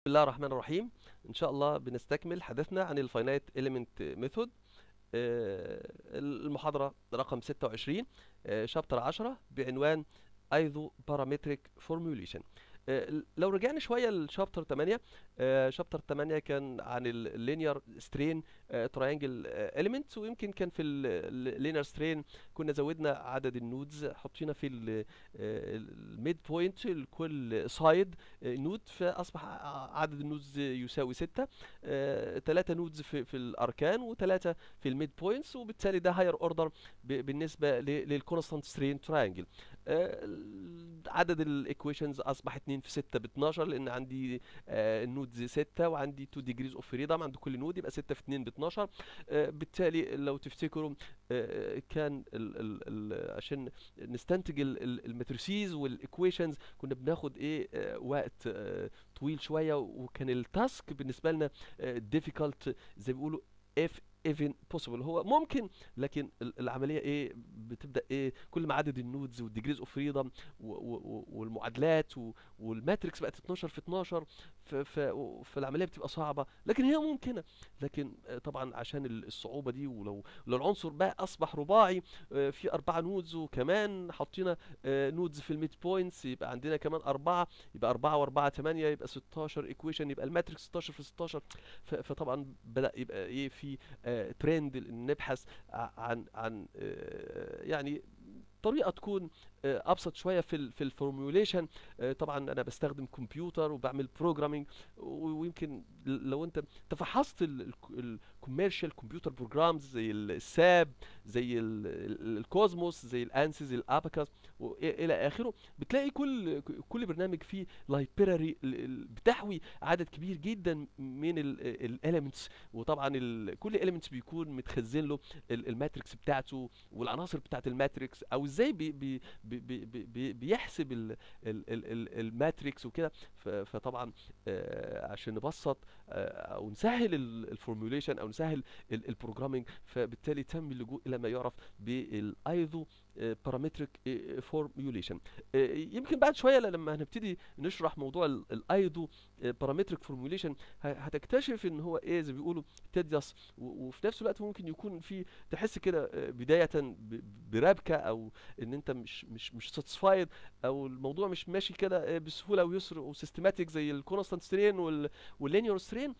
بسم الله الرحمن الرحيم ان شاء الله بنستكمل حديثنا عن الفاينايت اليمنت ميثود المحاضره رقم 26 شابتر 10 بعنوان ايزو بارامتريك فورموليشن لو رجعنا شويه لشابتر 8 شابتر 8 كان عن اللينير سترين تراينجل اليمنتس ويمكن كان في اللينير سترين كنا زودنا عدد النودز حطينا في الميد بوينت لكل سايد نود فاصبح عدد النودز يساوي 6 ثلاثه نودز في, في الاركان وثلاثه في الميد بوينتس وبالتالي ده هاير اوردر بالنسبه للكونستانت سترين تراينجل عدد الايكويشنز اصبح 2 في 6 ب 12 لان عندي النودز 6 وعندي 2 ديجريز اوف فريدم عند كل نود يبقى 6 في 2 ب 12 بالتالي لو تفتكروا كان ال ال ال عشان نستنتج الماتريسيز والايكويشنز كنا بناخد ايه وقت طويل شويه وكان التاسك بالنسبه لنا ديفيكالت زي ما بيقولوا اف even possible هو ممكن لكن العمليه ايه بتبدا ايه كل ما عدد النودز والديجريز اوف فريدم والمعادلات والماتريكس بقت 12 في 12 فالعمليه بتبقى صعبه لكن هي ممكنه لكن طبعا عشان الصعوبه دي ولو لو العنصر بقى اصبح رباعي في اربعه نودز وكمان حطينا نودز في الميد بوينتس يبقى عندنا كمان اربعه يبقى 4 و4 8 يبقى 16 ايكويشن يبقى الماتريكس 16 في 16 فطبعا بدا يبقى ايه في ترند نبحث عن عن يعني طريقه تكون ابسط شويه في في الفورميوليشن طبعا انا بستخدم كمبيوتر وبعمل بروجرامينج ويمكن لو انت تفحصت الكوميرشال كمبيوتر بروجرامز زي الساب زي الكوزموس زي الانسي زي الاباكاس الى اخره بتلاقي كل كل برنامج فيه لايبراري بتحوي عدد كبير جدا من الاليمنتس وطبعا كل اليمنتس بيكون متخزن له الماتريكس بتاعته والعناصر بتاعت الماتريكس او ازاي بي بي بي بي بيحسب ال ال ال الماتريكس وكده فطبعا عشان نبسط او نسهل الفورموليشن او نسهل البروجرامينج فبالتالي تم اللجوء الى ما يعرف بالايزو بارامتريك فورميوليشن يمكن بعد شويه لما هنبتدي نشرح موضوع الايدو بارامتريك فورميوليشن هتكتشف ان هو ايه زي ما بيقولوا تديس وفي نفس الوقت ممكن يكون في تحس كده بدايه بربكه او ان انت مش مش مش ساتسفايد او الموضوع مش ماشي كده بسهوله ويسر وسيستماتيك زي الكونستانت سترين واللينير سترين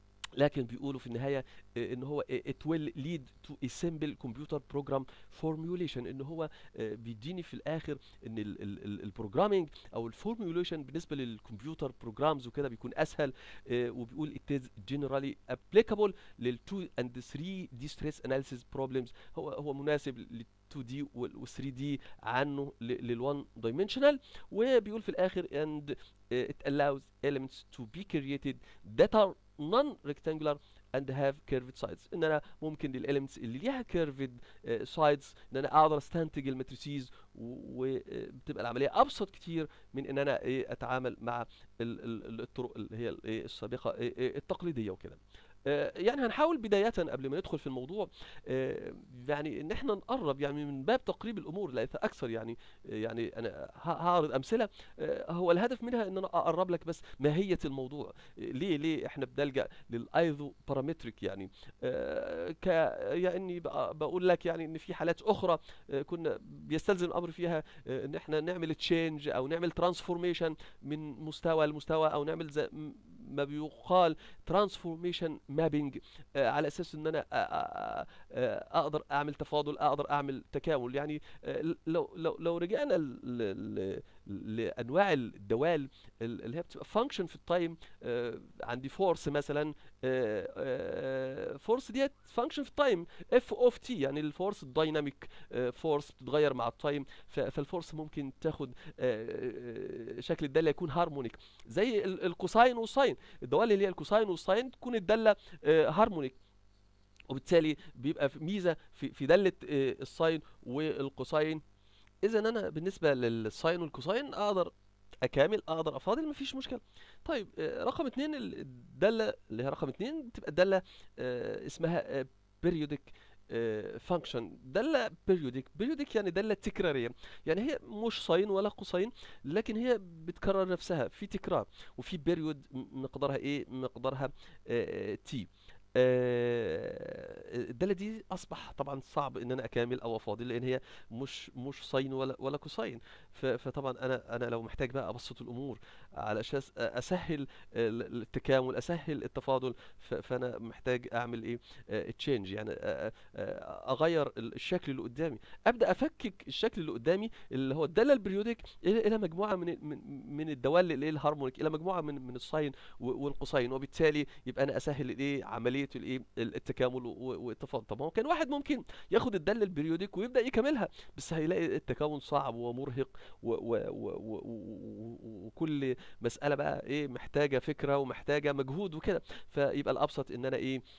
لكن بيقولوا في النهايه ان هو it will lead to a simple computer program formulation ان هو بيديني في الاخر ان البروجرامينج او الفورميوليشن بالنسبه للكمبيوتر بروجرامز وكده بيكون اسهل وبيقول it is generally applicable لل 2 and 3 دي stress analysis problems هو هو مناسب لل 2 دي وال 3 دي عنه لل 1 dimensional وبيقول في الاخر and it allows elements to be created that are non-rectangular and have curved sides ان انا ممكن للاليمنتس اللي ليها curved sides ان انا اقدر استنتج الماتريسيز وبتبقى العمليه ابسط كتير من ان انا ايه اتعامل مع الطرق اللي هي السابقه التقليديه وكده يعني هنحاول بداية قبل ما ندخل في الموضوع يعني ان احنا نقرب يعني من باب تقريب الامور لا اكثر يعني يعني انا هعرض امثله هو الهدف منها ان انا اقرب لك بس ماهيه الموضوع ليه ليه احنا بنلجا للايزو بارامتريك يعني ك يعني بقول لك يعني ان في حالات اخرى كنا بيستلزم الامر فيها ان احنا نعمل تشينج او نعمل ترانسفورميشن من مستوى لمستوى او نعمل زي ما بيقال ترانسفورميشن مابينج على اساس ان انا اقدر اعمل تفاضل اقدر اعمل تكامل يعني لو لو لو رجعنا لانواع الدوال اللي هي بتبقى فانكشن في التايم عندي فورس مثلا فورس ديت فانكشن في التايم اف اوف تي يعني الفورس الدايناميك فورس بتتغير مع التايم فالفورس ممكن تاخد شكل الداله يكون هارمونيك زي الكوساين والساين الدوال اللي هي الكوساين والساين تكون الداله هارمونيك وبالتالي بيبقى ميزه في في داله الساين والكوساين اذا انا بالنسبه للساين والكوساين اقدر اكامل اقدر افاضل مفيش مشكله طيب رقم اتنين الداله اللي هي رقم اتنين بتبقى الداله اسمها periodic فانكشن داله بيريودك بيريودك يعني داله تكراريه يعني هي مش ساين ولا كوساين لكن هي بتكرر نفسها في تكرار وفي بيريود مقدارها ايه مقدارها تي آه، الداله دي اصبح طبعا صعب ان انا اكامل او افاضل لان هي مش مش ساين ولا ولا كوساين ف- فطبعا انا انا لو محتاج بقى ابسط الامور على اساس اسهل ال- التكامل اسهل التفاضل ف- فانا محتاج اعمل ايه تشينج يعني أ- أ- اغير ال- الشكل اللي قدامي ابدا افكك الشكل اللي قدامي اللي هو الداله البريودك الى إلى مجموعه من من من الدوال اللي هي الهارمونيك الى مجموعه من من الساين و- والقوسين وبالتالي يبقى انا اسهل الايه عمليه الايه ال- التكامل و- و- والتفاضل طب ما هو كان واحد ممكن ياخد الداله البريودك ويبدا يكملها بس هيلاقي التكامل صعب ومرهق و- و- و- و- و- وكل مساله بقى ايه محتاجه فكره ومحتاجه مجهود وكده فيبقى الابسط ان انا ايه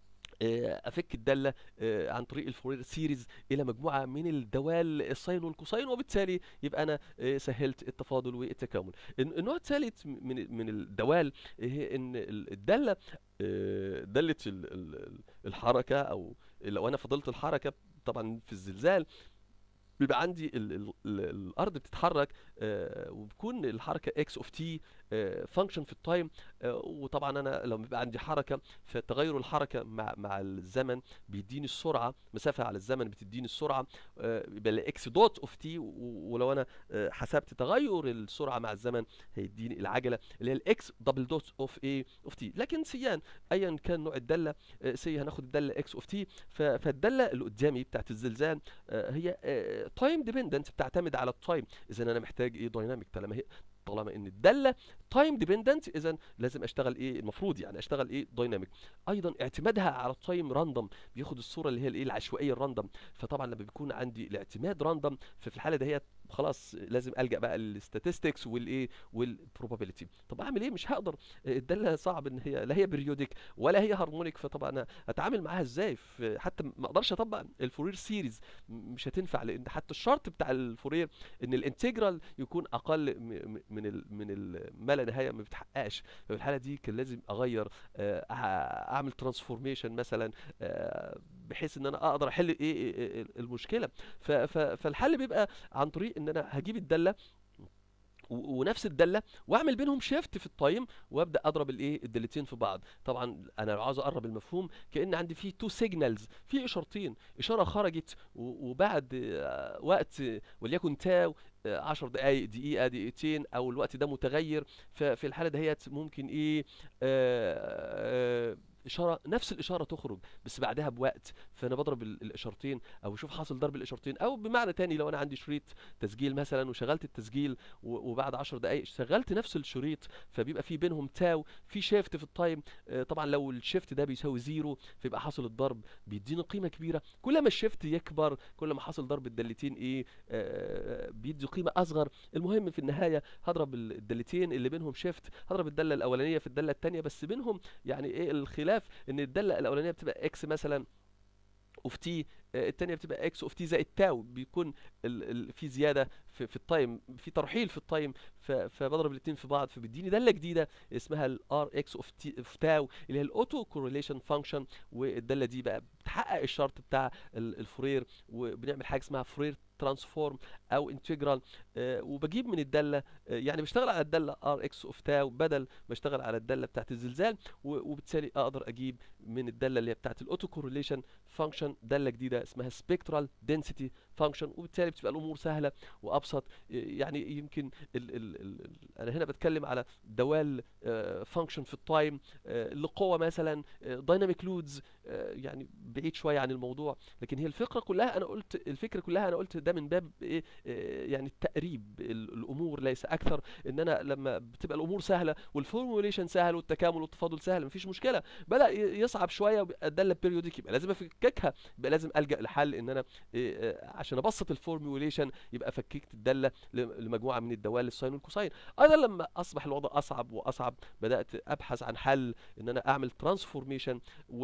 آه، افك الداله آه، عن طريق الفورير سيريز الى مجموعه من الدوال الساين والكوساين وبالتالي يبقى انا آه، سهلت التفاضل والتكامل الن- النوع الثالث من من الدوال هي ان ال- الداله آه، داله ال- ال- الحركه او لو انا فضلت الحركه طبعا في الزلزال بيبقى عندي ال ال ال الارض بتتحرك آه، وبيكون الحركه اكس اوف تي فانكشن في التايم آه، وطبعا انا لما بيبقى عندي حركه فتغير الحركه مع مع الزمن بيديني السرعه مسافه على الزمن بتديني السرعه آه، يبقى الاكس دوت اوف تي ولو انا آه، حسبت تغير السرعه مع الزمن هيديني العجله اللي هي الاكس دبل دوت اوف ايه اوف تي لكن سيان ايا كان نوع الداله آه، سي هناخد الداله اكس اوف تي فالداله اللي قدامي بتاعت الزلزال آه، هي تايم ديبندنت بتعتمد على التايم اذا انا محتاج ايه دايناميك طالما هي طالما ان الداله تايم ديبندنت اذا لازم اشتغل ايه المفروض يعني اشتغل ايه دايناميك ايضا اعتمادها على التايم راندوم بياخد الصوره اللي هي الايه العشوائيه الراندوم فطبعا لما بيكون عندي الاعتماد راندوم ففي الحاله دهيت خلاص لازم الجا بقى للستاتستكس والايه والبروبابيلتي طب اعمل ايه مش هقدر الداله صعب ان هي لا هي بريودك ولا هي هارمونيك فطبعا انا اتعامل معاها ازاي في- حتى ما اقدرش اطبق الفورير سيريز مش هتنفع لان حتى الشرط بتاع الفورير ان الانتجرال يكون اقل م- م- من ال من ال ما لا نهايه ما بتحققش ففي الحاله دي كان لازم اغير آه، أع- اعمل ترانسفورميشن مثلا آه، بحيث ان انا اقدر احل ايه إيه- إيه المشكله ف- ف- فالحل بيبقى عن طريق ان انا هجيب الداله و- ونفس الداله واعمل بينهم شيفت في التايم وابدا اضرب الايه الدالتين في بعض طبعا انا لو عاوز اقرب المفهوم كان عندي فيه تو سيجنالز في اشارتين اشاره خرجت و- وبعد آه، وقت آه، وليكن تاو 10 دقائق دقيقه دقيقتين او الوقت ده متغير ففي الحاله دهيت ممكن ايه آه، آه، اشاره نفس الاشاره تخرج بس بعدها بوقت فانا بضرب ال- الاشارتين او اشوف حاصل ضرب الاشارتين او بمعنى تاني لو انا عندي شريط تسجيل مثلا وشغلت التسجيل و- وبعد 10 دقائق شغلت نفس الشريط فبيبقى في بينهم تاو في شيفت في التايم آه، طبعا لو الشيفت ده بيساوي زيرو فيبقى حاصل الضرب بيديني قيمه كبيره كل ما الشيفت يكبر كل ما حاصل ضرب الدالتين ايه آه، بيدي قيمه اصغر المهم في النهايه هضرب ال- الدالتين اللي بينهم شيفت هضرب الداله الاولانيه في الداله الثانيه بس بينهم يعني ايه الخلاف ان الداله الاولانيه بتبقى اكس مثلا اوف تي الثانيه بتبقى اكس اوف تي زائد تاو بيكون ال ال في زياده في, في التايم في ترحيل في التايم ف- فبضرب الاثنين في بعض فبيديني داله جديده اسمها الار اكس اوف تي اوف تاو اللي هي الاوتو كورليشن فانكشن والداله دي بقى بتحقق الشرط بتاع ال- الفورير وبنعمل حاجه اسمها فورير ترانسفورم او انتجرال وبجيب من الداله آه، يعني بشتغل على الداله ار اكس اوف تاو بدل ما اشتغل على الداله بتاعت الزلزال و- وبالتالي اقدر اجيب من الداله اللي هي بتاعت الاوتو كورليشن فانكشن داله جديده اسمها سبيكترال دنسيتي فانكشن وبالتالي بتبقى الامور سهله وابسط يعني يمكن ال ال ال انا هنا بتكلم على دوال فانكشن في التايم لقوه مثلا دايناميك لودز يعني بعيد شويه عن الموضوع لكن هي الفكره كلها انا قلت الفكره كلها انا قلت ده من باب ايه آه، يعني التقريب ال- الامور ليس اكثر ان انا لما بتبقى الامور سهله والفورموليشن سهل والتكامل والتفاضل سهل مفيش مشكله بدا ي- يصعب شويه ويبقى الداله بيريودك يبقى لازم افككها يبقى لازم الجا لحل ان انا إيه، آه، عشان ابسط الفورموليشن يبقى فككت الداله ل- لمجموعه من الدوال الساين والكوساين ايضا لما اصبح الوضع اصعب واصعب بدات ابحث عن حل ان انا اعمل ترانسفورميشن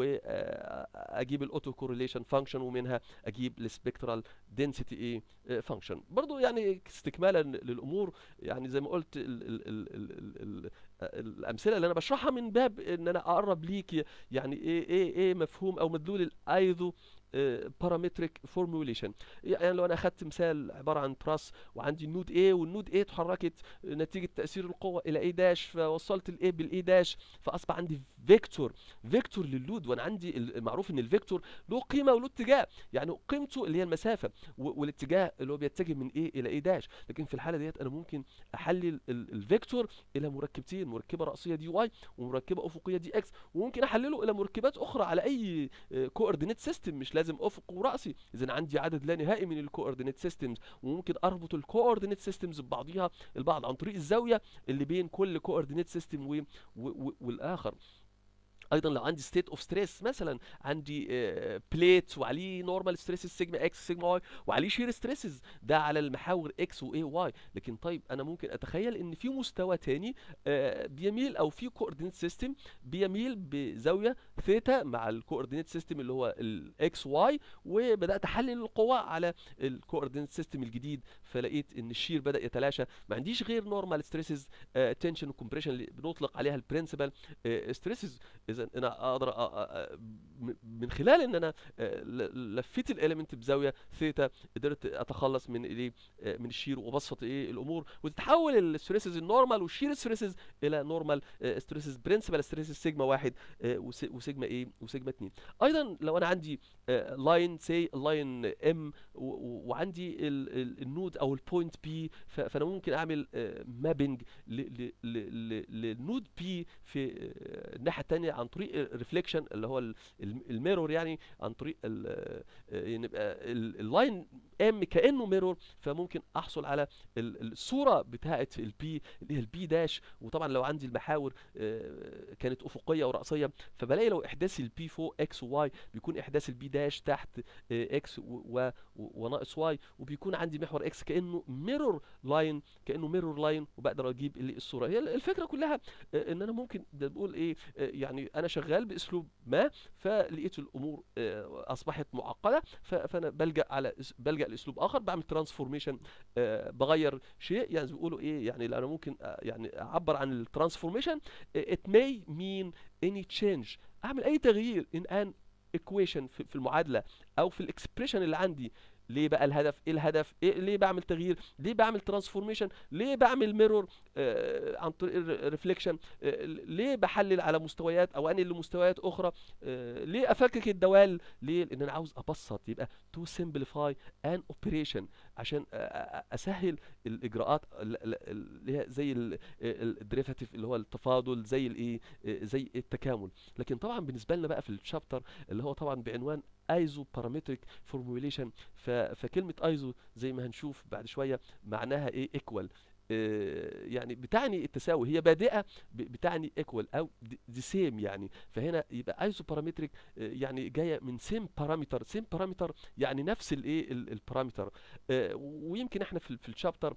واجيب الاوتو كورليشن فانكشن ومنها اجيب السبكترال دنسيتي ايه فانكشن برضو يعني استكمالا للامور يعني زي ما قلت ال ال ال ال ال الامثله اللي انا بشرحها من باب ان انا اقرب ليك يعني ايه ايه ايه مفهوم او مدلول الايزو بارامتريك فورموليشن يعني لو انا اخدت مثال عباره عن براس وعندي النود A والنود A اتحركت نتيجه تاثير القوه الى A داش فوصلت الاي بالاي داش فاصبح عندي فيكتور فيكتور للود وانا عندي المعروف ان الفيكتور له قيمه وله اتجاه يعني قيمته اللي هي المسافه و- والاتجاه اللي هو بيتجه من A الى A داش لكن في الحاله ديت انا ممكن احلل ال- الفيكتور الى مركبتين مركبه راسيه دي واي ومركبه افقيه دي اكس وممكن احلله الى مركبات اخرى على اي كوردينيت سيستم مش لازم افق وراسي اذا عندي عدد لا نهائي من الكوردينيت سيستمز وممكن اربط الكوردينيت سيستمز ببعضها البعض عن طريق الزاويه اللي بين كل كوردينيت سيستم و... و... و... والاخر ايضا لو عندي ستيت اوف ستريس مثلا عندي بليت وعليه نورمال ستريسز سيجما اكس سيجما واي وعليه شير ستريسز ده على المحاور اكس واي واي لكن طيب انا ممكن اتخيل ان في مستوى تاني آه، بيميل او في كوردينيت سيستم بيميل بزاويه ثيتا مع الكوردينيت سيستم اللي هو الاكس واي وبدات احلل القوى على الكوردينيت سيستم الجديد فلقيت ان الشير بدا يتلاشى ما عنديش غير نورمال ستريسز تنشن وكمبريشن اللي بنطلق عليها البرنسبل ستريسز اذا انا اقدر أ- أ- أ- م- من خلال ان انا آه، ل- لفيت الاليمنت بزاويه ثيتا قدرت اتخلص من الايه آه، من الشير وابسط ايه الامور وتتحول الستريسز النورمال والشير ستريسز الى نورمال ستريسز برنسبل ستريسز سيجما واحد آه، وس- وسيجما ايه وسيجما اتنين ايضا لو انا عندي لاين سي لاين ام وعندي ال- ال- النود او البوينت بي فانا ممكن اعمل مابنج للنود بي في آه، الناحيه الثانيه عن طريق الريفليكشن اللي هو ال- الم- الميرور يعني عن طريق ال- آه، يبقى ال- اللاين ام كانه ميرور فممكن احصل على ال- الصوره بتاعه البي اللي هي البي داش وطبعا لو عندي المحاور آه، كانت افقيه وراسيه فبلاقي لو احداث البي فوق اكس وواي بيكون احداث البي داش تحت اكس وناقص واي وبيكون عندي محور اكس كانه ميرور لاين كانه ميرور لاين وبقدر اجيب اللي الصوره هي الفكره كلها آه، ان انا ممكن ده بقول ايه آه، يعني انا شغال باسلوب ما فلقيت الامور آه، اصبحت معقده ف- فانا بلجا على أس- بلجا لاسلوب اخر بعمل ترانسفورميشن بغير شيء يعني زي بيقولوا ايه يعني انا ممكن آه، يعني اعبر عن الترانسفورميشن it may mean any change اعمل اي تغيير in an equation في في المعادله او في الاكسبريشن اللي عندي ليه بقى الهدف ايه الهدف إيه ليه بعمل تغيير ليه بعمل ترانسفورميشن ليه بعمل ميرور آه عن طريق الريفليكشن آه ليه بحلل على مستويات او انقل لمستويات اخرى آه ليه افكك الدوال ليه لان انا عاوز ابسط يبقى تو سمبليفاي ان اوبريشن عشان آه، آه، اسهل الاجراءات ال- ال- اللي هي زي الدريفاتيف اللي هو التفاضل زي الايه آه، زي التكامل لكن طبعا بالنسبه لنا بقى في الشابتر اللي هو طبعا بعنوان ايزو بارامتريك فورموليشن فكلمه ايزو زي ما هنشوف بعد شويه معناها ايه ايكوال يعني بتعني التساوي هي بادئه ب- بتعني ايكوال او دي سيم يعني فهنا يبقى ايزو بارامتريك يعني جايه من سيم بارامتر سيم بارامتر يعني نفس الايه ال- البارامتر آه، ويمكن احنا في في الشابتر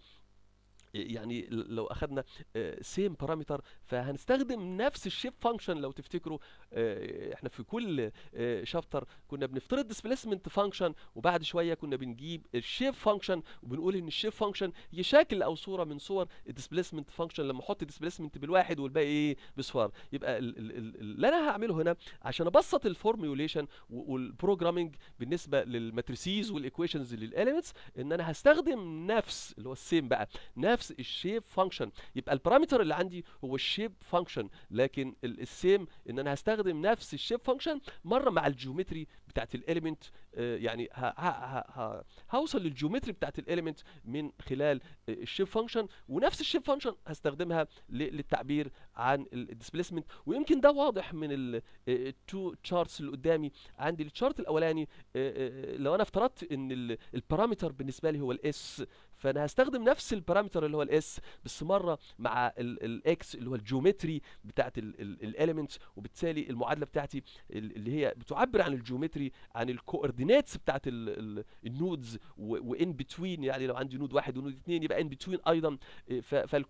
يعني ل- لو اخذنا سيم بارامتر فهنستخدم نفس الشيب فانكشن لو تفتكروا آه، احنا في كل شابتر كنا بنفترض ديسبيسمنت فانكشن وبعد شويه كنا بنجيب الشيب فانكشن وبنقول ان الشيب فانكشن هي شكل او صوره من صور الديسبيسمنت فانكشن لما احط ديسبيسمنت بالواحد والباقي ايه بصفار يبقى ال- ال- ال- اللي انا هعمله هنا عشان ابسط الفورميوليشن والبروجرامنج بالنسبه للماتريسيز والايكويشنز للاليمنتس ان انا هستخدم نفس اللي هو السيم بقى نفس الشيب فانكشن يبقى البارامتر اللي عندي هو الشيب فانكشن لكن ال- السيم ان انا هستخدم نفس الشيب فانكشن مره مع الجيومتري بتاعت الاليمنت يعني ه- ه- ه- ه- هوصل للجيومتري بتاعت الاليمنت من خلال آه، الشيب فانكشن ونفس الشيب فانكشن هستخدمها ل- للتعبير عن الديسبيسمنت ويمكن ده واضح من التو تشارتس اللي قدامي عندي التشارت الاولاني آه، آه، لو انا افترضت ان ال- البارامتر بالنسبه لي هو الاس فانا هستخدم نفس البارامتر اللي هو الاس بس مره مع الاكس اللي هو الجيومتري بتاعت الاليمنتس وبالتالي المعادله بتاعتي ال- اللي هي بتعبر عن الجيومتري عن الكوردينيتس بتاعت النودز وان بتوين يعني لو عندي نود واحد ونود اثنين يبقى ان بتوين ايضا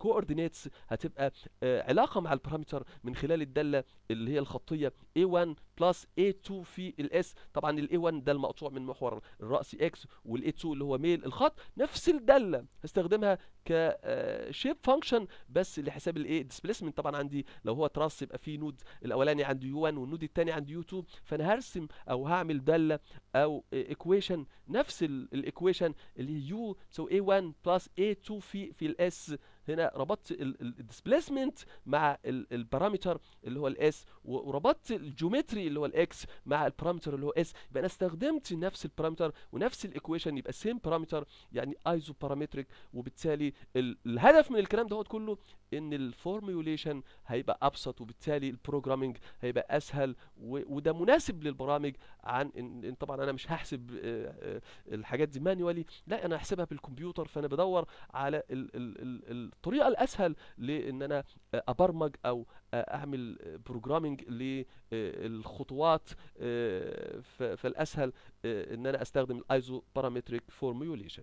فالكوردينيتس هتبقى آه، علاقه مع البارامتر من خلال الداله اللي هي الخطيه A1 بلس A2 في الاس طبعا ال A1 ده المقطوع من محور الرأسي اكس وال A2 اللي هو ميل الخط نفس الدالة هستخدمها كشيب فانكشن بس لحساب الايه ديسبيسمنت طبعا عندي لو هو تراس يبقى في نود الاولاني عندي يو 1 والنود الثاني عندي يو 2 فانا هرسم او هعمل داله او ايكويشن نفس الايكويشن اللي هي يو تساوي A1 بلس A2 في في الاس هنا ربطت الديسبيسمنت مع البارامتر اللي هو الاس وربطت الجيومتري اللي هو الاكس مع البارامتر اللي هو اس يبقى انا استخدمت نفس البارامتر ونفس الايكويشن يبقى سيم بارامتر يعني ايزو بارامتريك وبالتالي ال- الهدف من الكلام دوت كله ان الفورميوليشن هيبقى ابسط وبالتالي البروجرامينج هيبقى اسهل و- وده مناسب للبرامج عن ان إن طبعا انا مش هحسب آه، آه، الحاجات دي مانيوالي لا انا هحسبها بالكمبيوتر فانا بدور على ال ال ال الطريقه الاسهل لان انا آه، ابرمج او آه، اعمل بروجرامينج للخطوات آه، ف- فالاسهل آه، ان انا استخدم الايزو بارامتريك فورميوليشن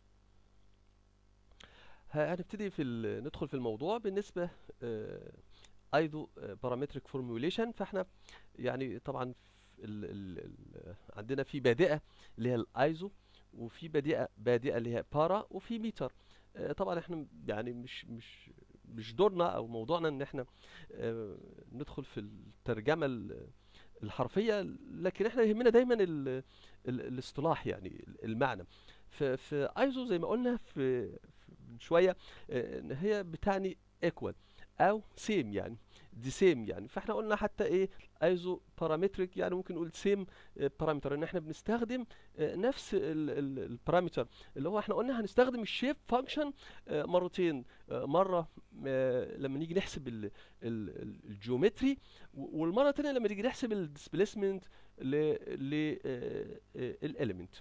هنبتدي في ال- ندخل في الموضوع بالنسبه ايزو بارامتريك فورميوليشن فاحنا يعني طبعا ال ال ال عندنا في بادئه اللي هي الايزو وفي بادئه بادئه اللي هي بارا وفي ميتر آه، طبعا احنا يعني مش مش مش دورنا او موضوعنا ان احنا آه، ندخل في الترجمه ال- الحرفيه لكن احنا يهمنا دايما ال ال الاصطلاح يعني المعنى ف- في ايزو زي ما قلنا في في- من شويه آه، ان هي بتعني ايكوال او سيم يعني دي سيم يعني فاحنا قلنا حتى ايه ايزو بارامتريك يعني ممكن نقول سيم بارامتر ان احنا بنستخدم آه، نفس البارامتر اللي هو احنا قلنا هنستخدم الشيب فانكشن مرتين آه، مره آه، لما نيجي نحسب ال- ال- ال- الجيومتري و- والمره الثانيه لما نيجي نحسب الديسبيسمنت للاليمنت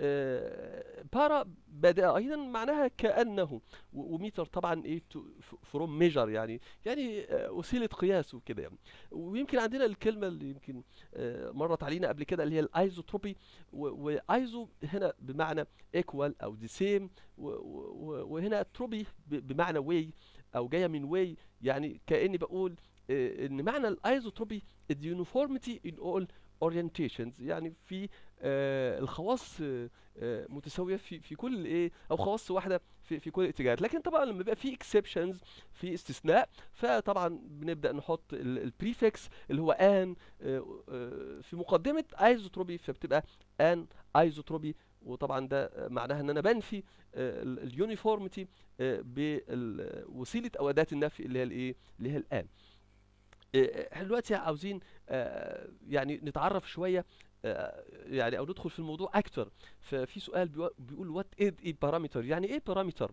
بارا بادئه ايضا معناها كانه و- وميتر طبعا ايه فروم ميجر يعني يعني آه، وسيله قياس وكده يعني ويمكن عندنا الكلمه اللي يمكن آه، مرت علينا قبل كده اللي هي الايزوتروبي وايزو هنا بمعنى ايكوال او دي سيم وهنا تروبي ب- بمعنى واي او جايه من واي يعني كاني بقول آه، ان معنى الايزوتروبي اليونيفورميتي ان اول orientations يعني في آه الخواص آه آه متساويه في في كل ايه او خواص واحده في في كل الاتجاهات لكن طبعا لما بيبقى في exceptions في استثناء فطبعا بنبدا نحط البريفكس اللي هو ان آه آه في مقدمه ايزوتروبي فبتبقى ان ايزوتروبي وطبعا ده معناها ان انا بنفي اليونيفورميتي بوسيله او اداه النفي اللي هي الايه اللي هي الان آه، احنا دلوقتي عاوزين آه، يعني نتعرف شويه آه، يعني او ندخل في الموضوع اكتر ففي سؤال بيو- بيقول وات از ايه بارامتر يعني ايه بارامتر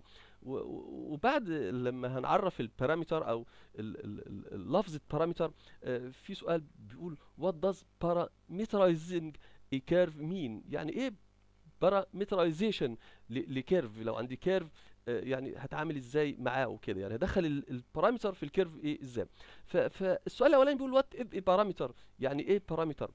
وبعد لما هنعرف البارامتر او ال- ال- ال- اللفظ بارامتر في سؤال بيقول وات داز parameterizing a curve mean يعني ايه بارامترايزيشن لكيرف لو عندي كيرف يعني هتعامل ازاي معاه وكده يعني هدخل البارامتر في الكيرف ايه ازاي ف- فالسؤال الاولاني بيقول وات از بارامتر يعني ايه بارامتر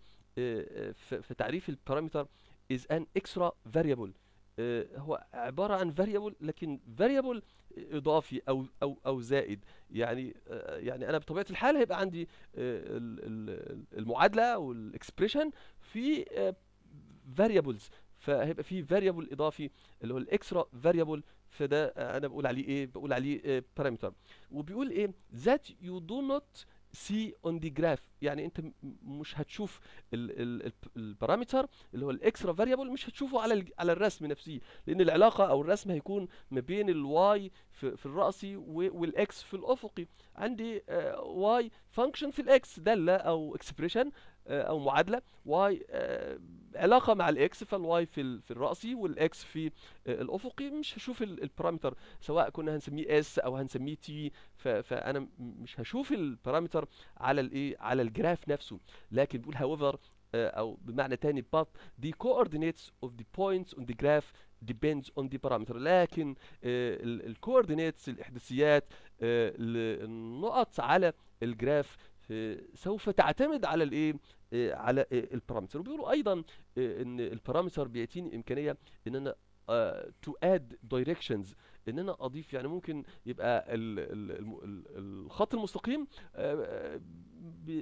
في تعريف البارامتر is an extra variable آه، هو عبارة عن variable لكن variable إضافي أو أو أو زائد يعني آه، يعني أنا بطبيعة الحال هيبقى عندي آه، ال- ال- المعادلة أو الإكسبريشن في آه، variables فهيبقى في variable إضافي اللي هو الإكسترا variable فده آه، أنا بقول عليه إيه؟ بقول عليه آه، parameter وبيقول إيه that you do not see on the graph يعني أنت م- مش هتشوف ال- ال- ال- البارامتر اللي هو الاكسترا فاريبل مش هتشوفه على ال- على الرسم نفسه لان العلاقه او الرسم هيكون ما بين الواي في, في الراسي و- والاكس في الافقي عندي واي فانكشن في الاكس داله او اكسبريشن او معادله واي علاقه مع الاكس فالواي في ال- في الراسي والاكس في آه، الافقي مش هشوف ال- البارامتر سواء كنا هنسميه اس او هنسميه تي فانا م- مش هشوف البارامتر على الايه على الجراف نفسه لكن بيقول however آه، او بمعنى تاني but the coordinates of the points on the graph depends on the parameter لكن الكوردينيتس الاحداثيات آه، ال- النقط على الجراف آه، سوف تعتمد على الايه آه، على آه، البارامتر وبيقولوا ايضا آه، ان البارامتر بيعطيني امكانيه ان انا تو اد دايركشنز ان انا اضيف يعني ممكن يبقى ال ال الم- ال- الخط المستقيم آه، بي-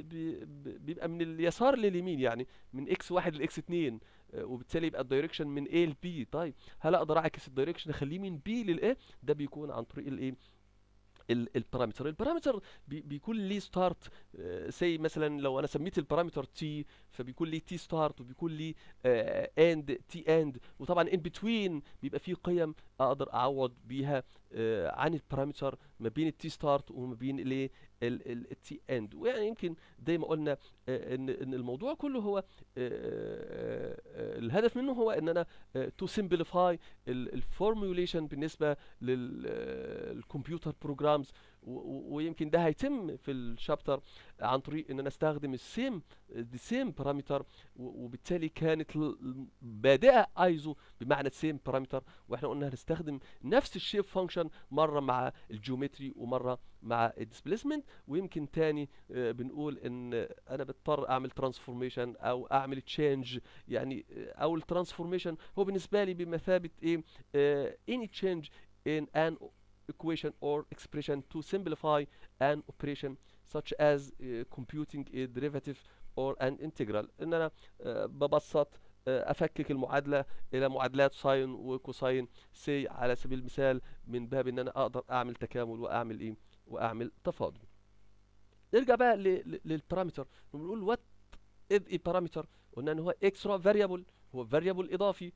بي- بي- بيبقى من اليسار لليمين يعني من اكس واحد لاكس اتنين آه، وبالتالي يبقى الدايركشن من A ل B طيب هل اقدر اعكس الدايركشن اخليه من B لل A ده بيكون عن طريق الايه ال- البارامتر البارامتر بي- بيكون ليه ستارت سي مثلا لو انا سميت البارامتر تي فبيكون ليه تي ستارت وبيكون ليه اند تي اند وطبعا ان بتوين بيبقى فيه قيم اقدر اعوض بيها آه، عن البارامتر ما بين التي ستارت وما بين الايه التي اند ويعني يمكن زي ما قلنا آه، ان ان الموضوع كله هو آه، آه، آه، الهدف منه هو ان انا تو سمبليفاي الفورميوليشن بالنسبه للكمبيوتر بروجرامز ويمكن ده هيتم في الشابتر عن طريق ان انا استخدم السيم ذا سيم بارامتر وبالتالي كانت ال- بادئه ايزو بمعنى السيم بارامتر واحنا قلنا هنستخدم نفس الشيب فانكشن مره مع الجيومتري ومره مع الديسبيسمنت ويمكن تاني آه، بنقول ان انا بضطر اعمل ترانسفورميشن او اعمل تشينج يعني آه، او الترانسفورميشن هو بالنسبه لي بمثابه ايه آه، any change in an equation or expression to simplify an operation such as uh, computing a derivative or an integral ان انا آه، ببسط آه، افكك المعادله الى معادلات ساين وكوساين سي على سبيل المثال من باب ان انا اقدر اعمل تكامل واعمل ايه واعمل تفاضل نرجع بقى ل- ل- للبارامتر بنقول وات از اي بارامتر قلنا ان هو اكسترا فاريبل هو فاريبل اضافي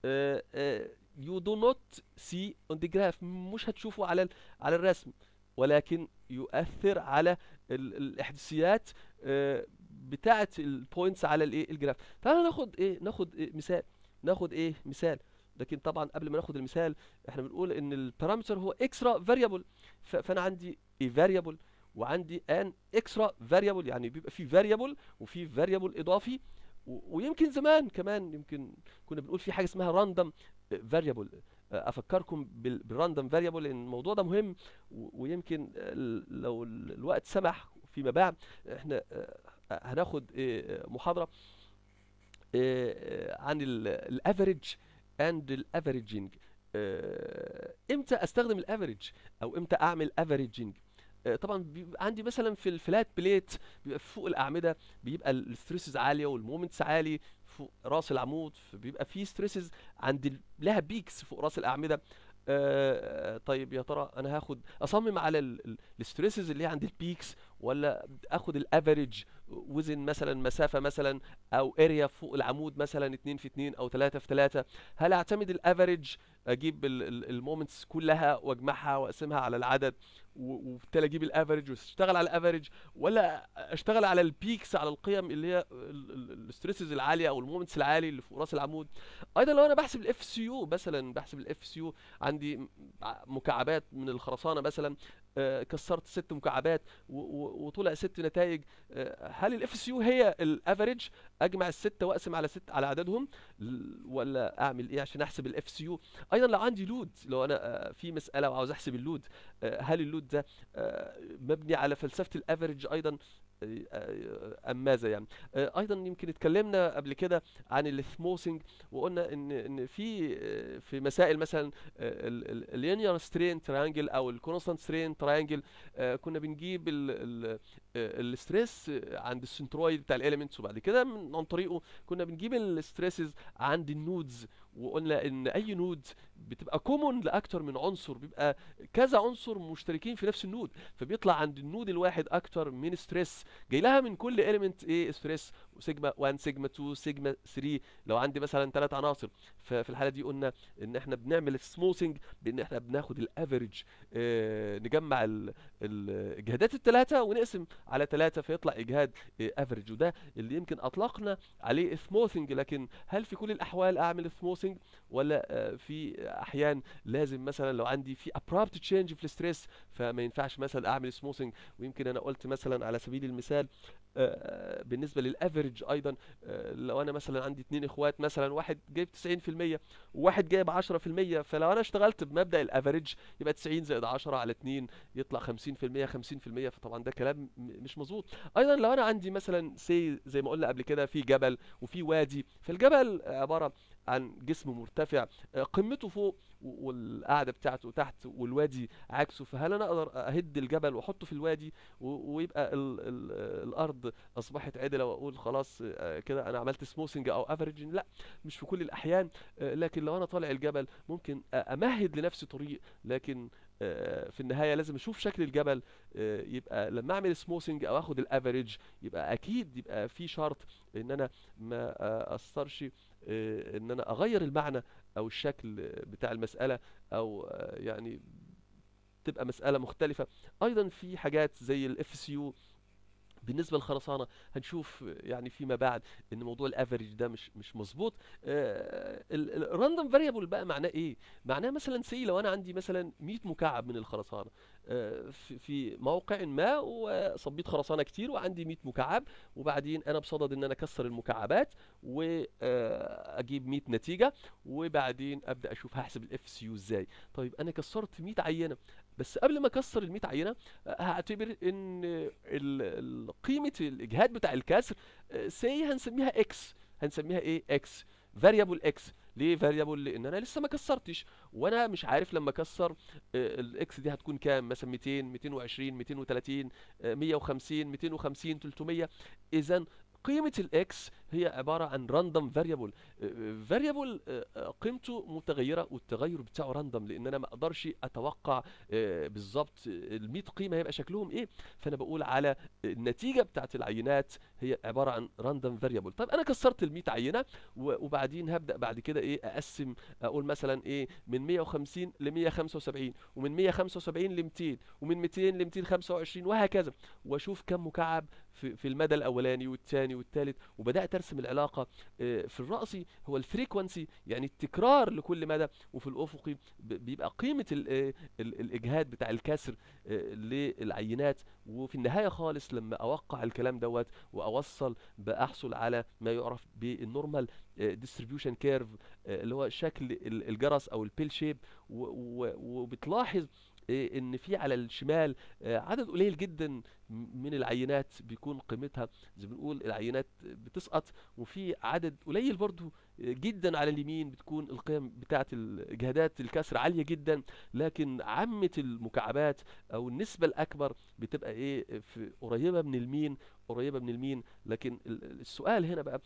يو دو نوت سي اون ذا جراف مش هتشوفه على ال- على الرسم ولكن يؤثر على ال- الاحداثيات آه، بتاعه البوينتس على الايه الجراف تعالوا ناخد ايه ناخد إيه مثال ناخد ايه مثال لكن طبعا قبل ما ناخد المثال احنا بنقول ان البارامتر هو اكسترا فاريبل فانا عندي ايه فاريبل وعندي ان اكسترا فاريبل يعني بيبقى في فاريبل وفي فاريبل اضافي و- ويمكن زمان كمان يمكن كنا بنقول في حاجه اسمها راندوم فاريبل افكركم بالراندوم فاريبل لان الموضوع ده مهم و- ويمكن ال- لو ال- الوقت سمح فيما بعد احنا آه، هناخد آه، محاضره آه، عن الافريج اند الافريجنج امتى استخدم الافريج او امتى اعمل افريجنج طبعا بيبقى عندي مثلا في الفلات بليت بيبقى فوق الاعمده بيبقى الستريسز عاليه والمومنتس عالي فوق راس العمود بيبقى في ستريسز عند ال- لها بيكس فوق راس الاعمده آه، طيب يا ترى انا هاخد اصمم على الستريسز اللي هي عند البيكس ولا اخد الافريج وزن مثلا مسافه مثلا او اريا فوق العمود مثلا 2 في 2 او 3 في 3 هل اعتمد الافريج اجيب المومنتس كلها واجمعها واقسمها على العدد و- وبالتالي اجيب الافريج واشتغل على الافريج ولا اشتغل على البيكس على القيم اللي هي الستريسز العاليه او المومنتس العالي اللي فوق راس العمود ايضا لو انا بحسب الاف سي يو مثلا بحسب الاف سي يو عندي م- ع- مكعبات من الخرسانه مثلا آه، كسرت ست مكعبات و- و- وطلع ست نتائج آه، هل الاف سي يو هي الافريج اجمع السته واقسم على ست على عددهم ل- ولا اعمل ايه عشان احسب الاف سي يو ايضا لو عندي لود لو انا آه، في مساله وعاوز احسب اللود آه، هل اللود ده آه، مبني على فلسفه الافريج ايضا آه، آه، ام ماذا يعني آه، ايضا يمكن اتكلمنا قبل كده عن الثموسنج وقلنا ان ان في آه، في مسائل مثلا اللينير سترين تريانجل او الكونستانت سترين تريانجل كنا بنجيب الستريس عند السنترويد بتاع الاليمنتس وبعد كده من عن طريقه كنا بنجيب الستريسز عند النودز وقلنا ان اي نود بتبقى كومون لاكتر من عنصر بيبقى كذا عنصر مشتركين في نفس النود فبيطلع عند النود الواحد اكتر من ستريس جاي لها من كل اليمنت ايه ستريس سيجما 1 سيجما 2 سيجما 3 لو عندي مثلا ثلاث عناصر ففي الحاله دي قلنا ان احنا بنعمل سموثنج بان احنا بناخد الافريج اه نجمع ال- الاجهادات الثلاثه ونقسم على ثلاثه فيطلع اجهاد افريج وده اللي يمكن اطلقنا عليه سموثنج لكن هل في كل الاحوال اعمل سموثنج ولا آه، في احيان لازم مثلا لو عندي في ابرابت تشينج في الستريس فما ينفعش مثلا اعمل سموثنج ويمكن انا قلت مثلا على سبيل المثال آه، بالنسبه للافريج ايضا آه، لو انا مثلا عندي اتنين اخوات مثلا واحد جايب 90% وواحد جايب 10% فلو انا اشتغلت بمبدا الافريج يبقى 90 زائد 10 على 2 يطلع 50% 50% فطبعا ده كلام م- مش مظبوط ايضا لو انا عندي مثلا سي زي ما قلنا قبل كده في جبل وفي وادي فالجبل عباره عن جسم مرتفع آه، قمته فوق و- والقعده بتاعته تحت والوادي عكسه فهل انا اقدر اهد الجبل واحطه في الوادي و- ويبقى ال ال الارض اصبحت عدله واقول خلاص آه، كده انا عملت سموثنج او افريج لا مش في كل الاحيان آه، لكن لو انا طالع الجبل ممكن أ- امهد لنفسي طريق لكن آه، في النهايه لازم اشوف شكل الجبل آه، يبقى لما اعمل سموثنج او اخد الافريج يبقى اكيد يبقى في شرط ان انا ما آه، اثرش آه، ان انا اغير المعنى او الشكل بتاع المساله او آه، يعني تبقى مساله مختلفه ايضا في حاجات زي الاف سي يو بالنسبه للخرسانه هنشوف يعني فيما بعد ان موضوع الافريج ده مش مش مظبوط الراندوم فاريبل بقى معناه ايه معناه مثلا سي لو انا عندي مثلا 100 مكعب من الخرسانه آه، في في موقع ما وصبيت خرسانه كتير وعندي 100 مكعب وبعدين انا بصدد ان انا اكسر المكعبات واجيب 100 نتيجه وبعدين ابدا اشوف هحسب الاف سي يو ازاي طيب انا كسرت 100 عينه بس قبل ما اكسر ال 100 عينه هعتبر ان ال- ال- قيمه الاجهاد بتاع الكسر سي هنسميها اكس هنسميها ايه اكس فاريبل اكس ليه فاريبل لان انا لسه ما كسرتش وانا مش عارف لما اكسر الاكس دي هتكون كام مثلا 200 220 230 آه، 150 250 300 اذا قيمة الاكس هي عبارة عن راندوم فاريبل فاريبل قيمته متغيرة والتغير بتاعه راندوم لان انا ما اقدرش اتوقع آه، بالظبط ال 100 قيمة هيبقى شكلهم ايه فانا بقول على النتيجة بتاعت العينات هي عبارة عن راندوم فاريبل طيب انا كسرت ال 100 عينة و- وبعدين هبدأ بعد كده ايه اقسم اقول مثلا ايه من 150 ل 175 ومن 175 ل 200 ومن 200 ل 225 وهكذا واشوف كم مكعب في في المدى الاولاني والثاني والثالث وبدات ارسم العلاقه آه، في الراسي هو الفريكونسي يعني التكرار لكل مدى وفي الافقي ب- بيبقى قيمه ال- آه، ال- الاجهاد بتاع الكسر آه، للعينات وفي النهايه خالص لما اوقع الكلام دوت واوصل باحصل على ما يعرف بالنورمال ديستريبيوشن كيرف اللي هو شكل ال- الجرس او البيل شيب وبتلاحظ آه، ان في على الشمال آه، عدد قليل جدا م- من العينات بيكون قيمتها زي ما بنقول العينات بتسقط وفي عدد قليل برضو آه، جدا على اليمين بتكون القيم بتاعه الاجهادات الكسر عاليه جدا لكن عامه المكعبات او النسبه الاكبر بتبقى ايه في قريبه من المين قريبه من المين لكن ال- السؤال هنا بقى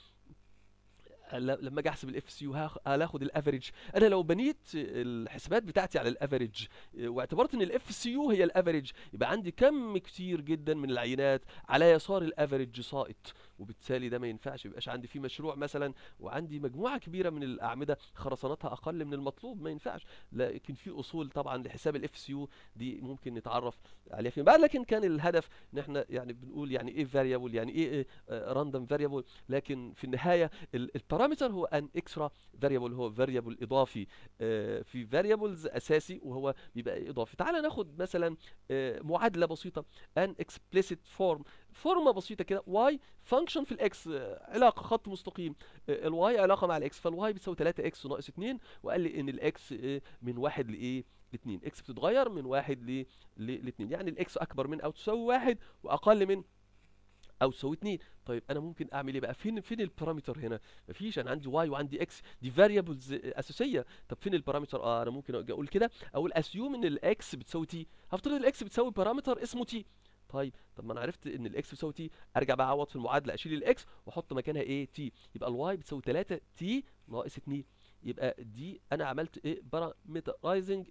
ل- لما اجي احسب الاف سي يو هاخد الافريج انا لو بنيت الحسابات بتاعتي على الافريج واعتبرت ان الاف سي يو هي الافريج يبقى عندي كم كتير جدا من العينات على يسار الافريج ساقط وبالتالي ده ما ينفعش يبقاش عندي في مشروع مثلا وعندي مجموعه كبيره من الاعمده خرسانتها اقل من المطلوب ما ينفعش لكن في اصول طبعا لحساب الاف سي يو دي ممكن نتعرف عليها فيما بعد لكن كان الهدف ان احنا يعني بنقول يعني ايه فاريبل يعني ايه راندوم فاريبل لكن في النهايه ال- البارامتر هو ان اكسترا فاريبل هو فاريبل اضافي آه، في فاريبلز اساسي وهو بيبقى اضافي تعال ناخد مثلا آه، معادله بسيطه ان explicit فورم فورمه بسيطه كده واي فانكشن في الاكس علاقه خط مستقيم الواي علاقه مع الاكس فالواي بتساوي 3 اكس ناقص 2 وقال لي ان الاكس من واحد لايه لاثنين اكس بتتغير من واحد ل لاثنين يعني الاكس اكبر من او تساوي واحد واقل من او تساوي 2 طيب انا ممكن اعمل ايه بقى فين فين البارامتر هنا مفيش انا عندي واي وعندي اكس دي فاريبلز اساسيه طب فين البارامتر اه انا ممكن أجي اقول كده اقول اسيوم ان الاكس بتساوي تي هفترض الاكس بتساوي بارامتر اسمه تي طيب طب ما انا عرفت ان الاكس بتساوي تي ارجع بقى اعوض في المعادله اشيل الاكس واحط مكانها ايه تي يبقى الواي بتساوي 3 تي ناقص 2 يبقى دي انا عملت ايه بارامترايزنج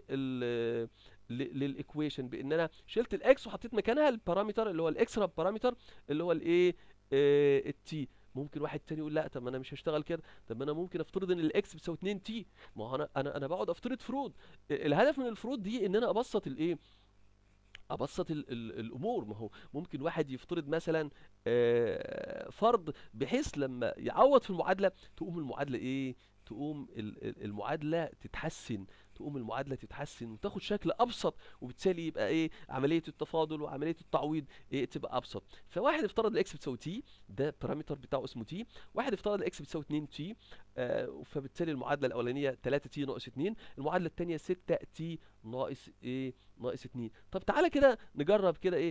لل للايكويشن بان انا شلت الاكس وحطيت مكانها البارامتر اللي هو الاكسترا بارامتر اللي هو الايه التي ممكن واحد تاني يقول لا طب ما انا مش هشتغل كده طب ما انا ممكن افترض ان الاكس بتساوي 2 تي ما هو انا انا انا بقعد افترض فروض الهدف من الفروض دي ان انا ابسط الايه ابسط ال ال الامور ما هو ممكن واحد يفترض مثلا آه، فرض بحيث لما يعوض في المعادله تقوم المعادله ايه تقوم ال- ال- المعادله تتحسن تقوم المعادله تتحسن وتاخد شكل ابسط وبالتالي يبقى ايه عمليه التفاضل وعمليه التعويض إيه تبقى ابسط فواحد افترض الاكس بتساوي تي ده البارامتر بتاعه اسمه تي واحد افترض الاكس بتساوي 2 تي آه فبالتالي المعادله الاولانيه 3 تي ناقص 2 المعادله الثانيه 6 تي ناقص ايه ناقص 2 طب تعالى كده نجرب كده ايه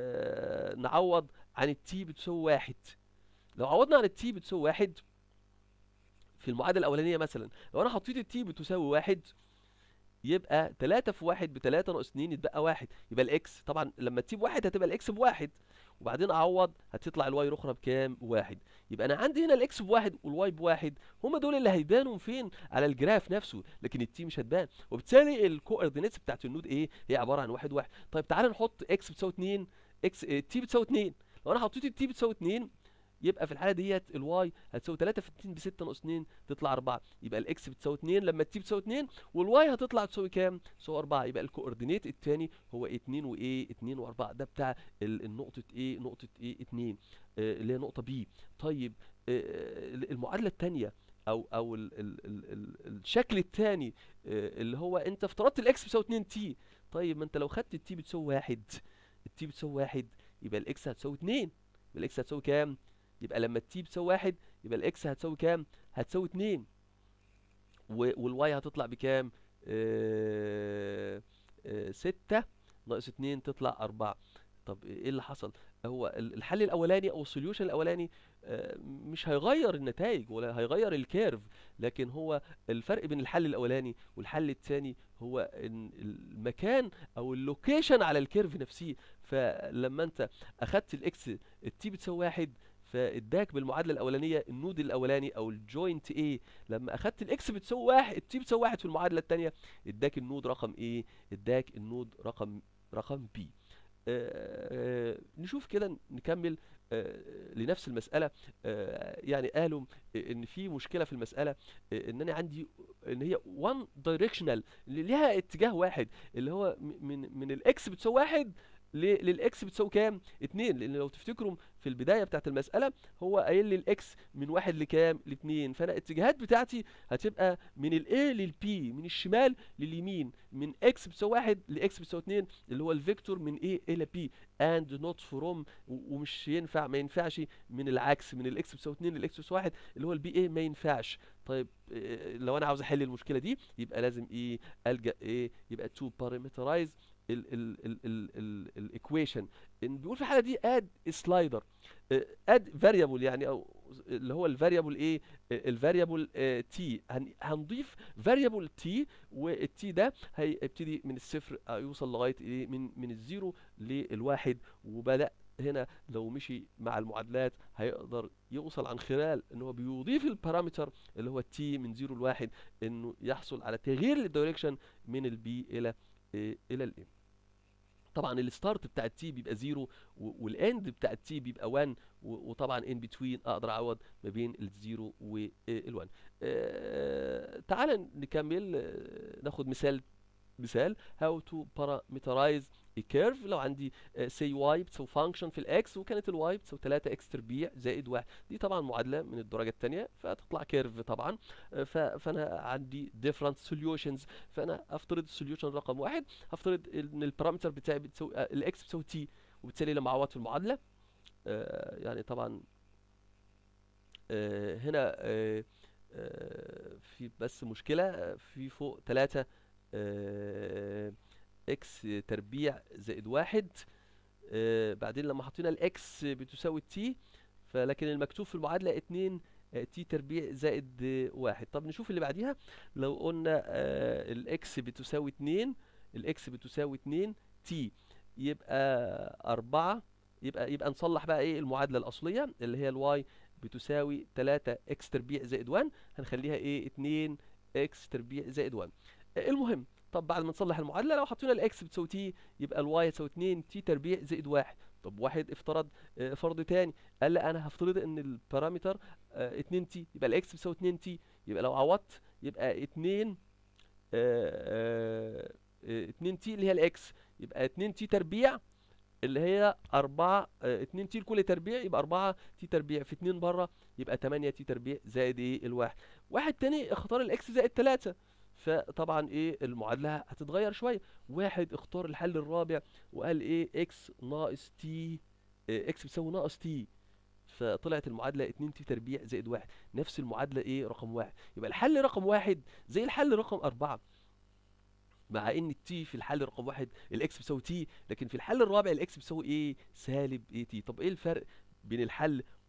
آه نعوض عن التي بتساوي واحد لو عوضنا عن التي بتساوي واحد في المعادله الاولانيه مثلا لو انا حطيت التي بتساوي واحد يبقى 3 في 1 ب 3 ناقص 2 يتبقى 1 يبقى الاكس طبعا لما تسيب واحد هتبقى الاكس بواحد وبعدين اعوض هتطلع الواي الاخرى بكام بواحد يبقى انا عندي هنا الاكس بواحد والواي بواحد هما دول اللي هيبانوا فين على الجراف نفسه لكن التي مش هتبان وبالتالي الكوردينيتس بتاعت النود ايه هي عباره عن واحد واحد طيب تعالى نحط اكس بتساوي 2 اكس تي بتساوي 2 لو انا حطيت التي بتساوي 2 يبقى في الحاله ديت الواي هتساوي 3 في 2 ب 6 ناقص 2 تطلع 4 يبقى الاكس بتساوي 2 لما التي بتساوي 2 والواي هتطلع تساوي كام؟ تساوي 4 يبقى الكوردينيت الثاني هو 2 وايه 2 و4 ده بتاع ال- النقطه ايه نقطه ايه 2 آه، اللي هي نقطه بي طيب آه، المعادله الثانيه او او ال ال ال ال الشكل الثاني اللي هو انت افترضت الاكس بتساوي 2 تي طيب ما انت لو خدت التي بتساوي 1 التي بتساوي 1 يبقى الاكس هتساوي 2 يبقى الاكس هتساوي كام؟ يبقى لما التي بتساوي واحد يبقى الاكس هتساوي كام؟ هتساوي اتنين و- والواي هتطلع بكام؟ آه، آه، ستة ناقص اتنين تطلع أربعة طب ايه اللي حصل؟ هو ال- الحل الأولاني أو السوليوشن الأولاني آه، مش هيغير النتائج ولا هيغير الكيرف لكن هو الفرق بين الحل الأولاني والحل الثاني هو إن المكان أو اللوكيشن على الكيرف نفسه فلما أنت أخدت الإكس التي بتساوي واحد فاداك بالمعادله الاولانيه النود الاولاني او الجوينت A لما اخدت الاكس بتساوي واحد التي بتساوي واحد في المعادله الثانيه اداك النود رقم A اداك النود رقم رقم B آه، نشوف كده نكمل آه، لنفس المسألة آه، يعني قالوا ان في مشكلة في المسألة آه، ان انا عندي ان هي one directional اللي ليها اتجاه واحد اللي هو م- من من الاكس بتساوي واحد ل- للاكس بتساوي كام؟ اتنين لان لو تفتكروا في البداية بتاعت المسألة هو قايل لي الاكس من واحد لكام؟ لاتنين فانا الاتجاهات بتاعتي هتبقى من الاي للبي من الشمال لليمين من اكس بتساوي واحد لاكس بتساوي اتنين اللي هو الفيكتور من A الى B and not from و- ومش ينفع ما ينفعش من العكس من الاكس بتساوي 2 للاكس بتساوي 1 اللي هو البي اي ما ينفعش طيب إيه، لو انا عاوز احل المشكله دي يبقى لازم ايه الجا ايه يبقى تو بارامترايز الايكويشن ان بيقول في الحاله دي اد سلايدر اد فاريبل يعني او اللي هو الفاريبل ايه الفاريبل تي هنضيف فاريبل تي والتي ده هيبتدي من الصفر آه، يوصل لغايه ايه من من الزيرو للواحد وبدا هنا لو مشي مع المعادلات هيقدر يوصل عن خلال ان هو بيضيف البارامتر اللي هو التي من زيرو لواحد انه يحصل على تغيير الدايركشن من البي الى إيه الى الام طبعا الستارت بتاع التي بيبقى زيرو والاند بتاع التي بيبقى 1 و- وطبعا ان بتوين اقدر اعوض ما بين الزيرو وال1 آه تعال نكمل آه، ناخد مثال مثال how to parameterize a curve لو عندي آه، say y بتساوي function في الاكس وكانت الواي بتساوي 3 اكس تربيع زائد 1 دي طبعا معادله من الدرجه الثانيه فتطلع كيرف طبعا آه، ف- فانا عندي different solutions فانا افترض السوليوشن رقم واحد هفترض ان البارامتر بتاعي بتساوي آه، الاكس بتساوي تي وبالتالي لما اعوض في المعادله آه، يعني طبعا آه، هنا آه، آه، في بس مشكلة آه، في فوق تلاتة اكس تربيع زائد واحد آه، بعدين لما حطينا الاكس بتساوي تي فلكن المكتوب في المعادلة اتنين تي تربيع زائد آه، واحد طب نشوف اللي بعديها لو قلنا الاكس بتساوي اتنين الاكس بتساوي اتنين تي يبقى أربعة يبقى يبقى نصلح بقى ايه المعادلة الأصلية اللي هي الواي بتساوي 3 اكس تربيع زائد 1 هنخليها ايه 2 اكس تربيع زائد 1 آه، المهم طب بعد ما نصلح المعادله لو حطينا الاكس بتساوي تي يبقى الواي تساوي 2 تي تربيع زائد 1 طب واحد افترض آه، فرض تاني قال لي انا هفترض ان البارامتر 2 تي يبقى الاكس بتساوي 2 تي يبقى لو عوضت يبقى 2 2 تي اللي هي الاكس يبقى 2 تي تربيع اللي هي 4 2 تي لكل تربيع يبقى 4 تي تربيع في 2 بره يبقى 8 تي تربيع زائد ايه الواحد واحد تاني اختار الاكس زائد 3 فطبعا ايه المعادله هتتغير شويه واحد اختار الحل الرابع وقال ايه اكس ناقص تي اكس بتساوي ناقص تي فطلعت المعادله 2 تي تربيع زائد واحد نفس المعادله ايه رقم واحد يبقى الحل رقم واحد زي الحل رقم أربعة مع ان التي في الحل رقم واحد الاكس بتساوي تي لكن في الحل الرابع الاكس بتساوي ايه سالب ايه تي طب ايه الفرق بين الحل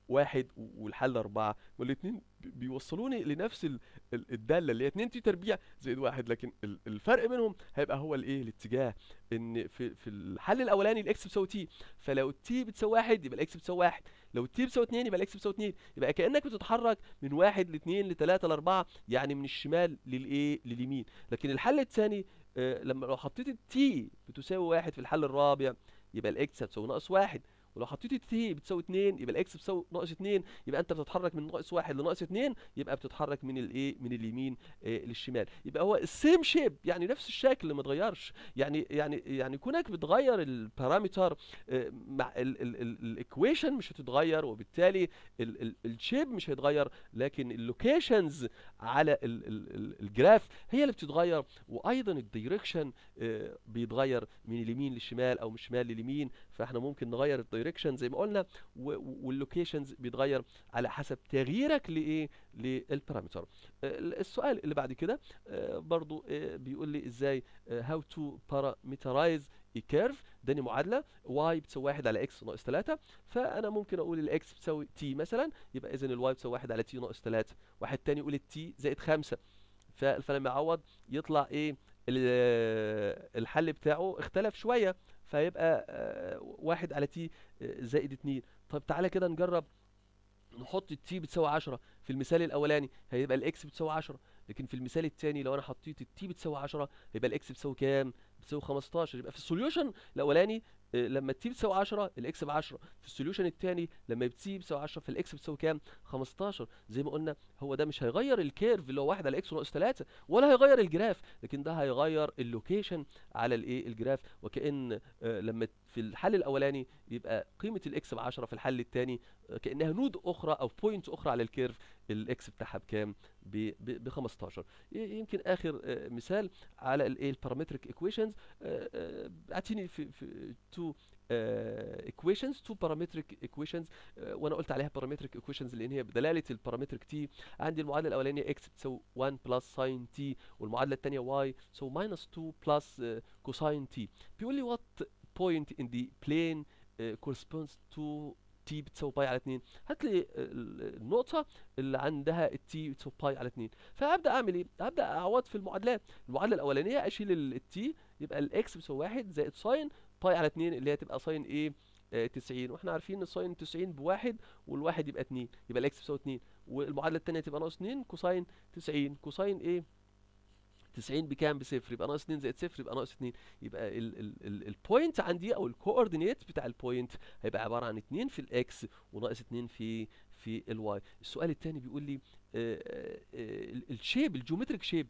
واحد و- والحل أربعة والاتنين بي- بيوصلوني لنفس ال- ال- الدالة اللي هي 2 تي تربيع زائد واحد لكن ال- الفرق بينهم هيبقى هو الايه الاتجاه ان في في الحل الاولاني الاكس بتساوي تي فلو التي بتساوي واحد يبقى الاكس بتساوي واحد لو التي بتساوي اتنين يبقى الاكس بتساوي اتنين يبقى كأنك بتتحرك من واحد لاتنين لتلاتة لأربعة يعني من الشمال للايه لليمين لكن الحل الثاني آه، لما لو حطيت التي بتساوي واحد في الحل الرابع يبقى الاكس هتساوي ناقص واحد ولو حطيت التي بتساوي 2 يبقى الاكس بتساوي ناقص 2 يبقى انت بتتحرك من ناقص واحد لناقص 2 يبقى بتتحرك من الايه من اليمين آه للشمال يبقى هو السيم شيب يعني نفس الشكل ما اتغيرش يعني يعني يعني كونك بتغير البارامتر آه مع الايكويشن مش هتتغير وبالتالي الشيب مش هيتغير لكن اللوكيشنز على ال- ال- ال- الجراف هي اللي بتتغير وايضا الدايركشن بيتغير من اليمين للشمال او من الشمال لليمين فاحنا ممكن نغير الدايركشن زي ما قلنا واللوكيشنز بيتغير على حسب تغييرك لايه للبارامتر آه، السؤال اللي بعد كده آه، برضو آه، بيقول لي ازاي هاو تو بارامترايز كيرف داني معادله y بتساوي 1 على x ناقص 3 فانا ممكن اقول الاكس بتساوي t مثلا يبقى اذا الواي بتساوي 1 على t ناقص 3 واحد تاني يقول التي زائد 5 ف- فلما يعوض يطلع ايه ال- الحل بتاعه اختلف شويه فيبقى آه، واحد على تي زائد اتنين طب تعالى كده نجرب نحط التي بتساوي 10 في المثال الاولاني هيبقى الاكس بتساوي 10 لكن في المثال الثاني لو انا حطيت التي بتساوي 10 يبقى الاكس بتساوي كام بتساوي 15 يبقى في السوليوشن الاولاني آه، لما التي بتساوي 10 الاكس ب 10 في السوليوشن الثاني لما التي بتساوي 10 فالاكس بتساوي كام 15 زي ما قلنا هو ده مش هيغير الكيرف اللي هو 1 على اكس ناقص 3 ولا هيغير الجراف لكن ده هيغير اللوكيشن على الايه الجراف وكأن آه، لما في الحل الاولاني يبقى قيمه الاكس ب 10 في الحل الثاني كانها نود اخرى او بوينت اخرى على الكيرف الاكس بتاعها بكام ب 15 ي- يمكن اخر آه، مثال على الايه البارامتريك ايكويشنز اعطيني في في تو ايكويشنز تو بارامتريك ايكويشنز وانا قلت عليها بارامتريك ايكويشنز لان هي بدلاله البارامتريك تي عندي المعادله الاولانيه اكس بتساوي 1 بلس ساين تي والمعادله الثانيه واي تساوي ماينس 2 بلس كوساين تي بيقول لي وات point in the plane uh, corresponds to t بتساوي باي على 2 هات لي ال- النقطة اللي عندها التي بتساوي باي على 2 فهبدأ أعمل إيه؟ هبدأ أعوض في المعادلات المعادلة الأولانية أشيل التي يبقى الإكس بتساوي 1 زائد ساين باي على 2 اللي هي تبقى ساين إيه؟ آه 90 واحنا عارفين ان ساين 90 بواحد والواحد يبقى 2 يبقى الاكس بتساوي 2 والمعادله الثانيه تبقى ناقص 2 كوساين 90 كوساين ايه 90 بكام بصفر يبقى ناقص 2 زائد صفر يبقى ناقص 2 يبقى ال ال ال البوينت عندي او الكوردينيت بتاع البوينت هيبقى عباره عن 2 في الاكس وناقص 2 في في الواي السؤال الثاني بيقول لي الشيب الجيومتريك شيب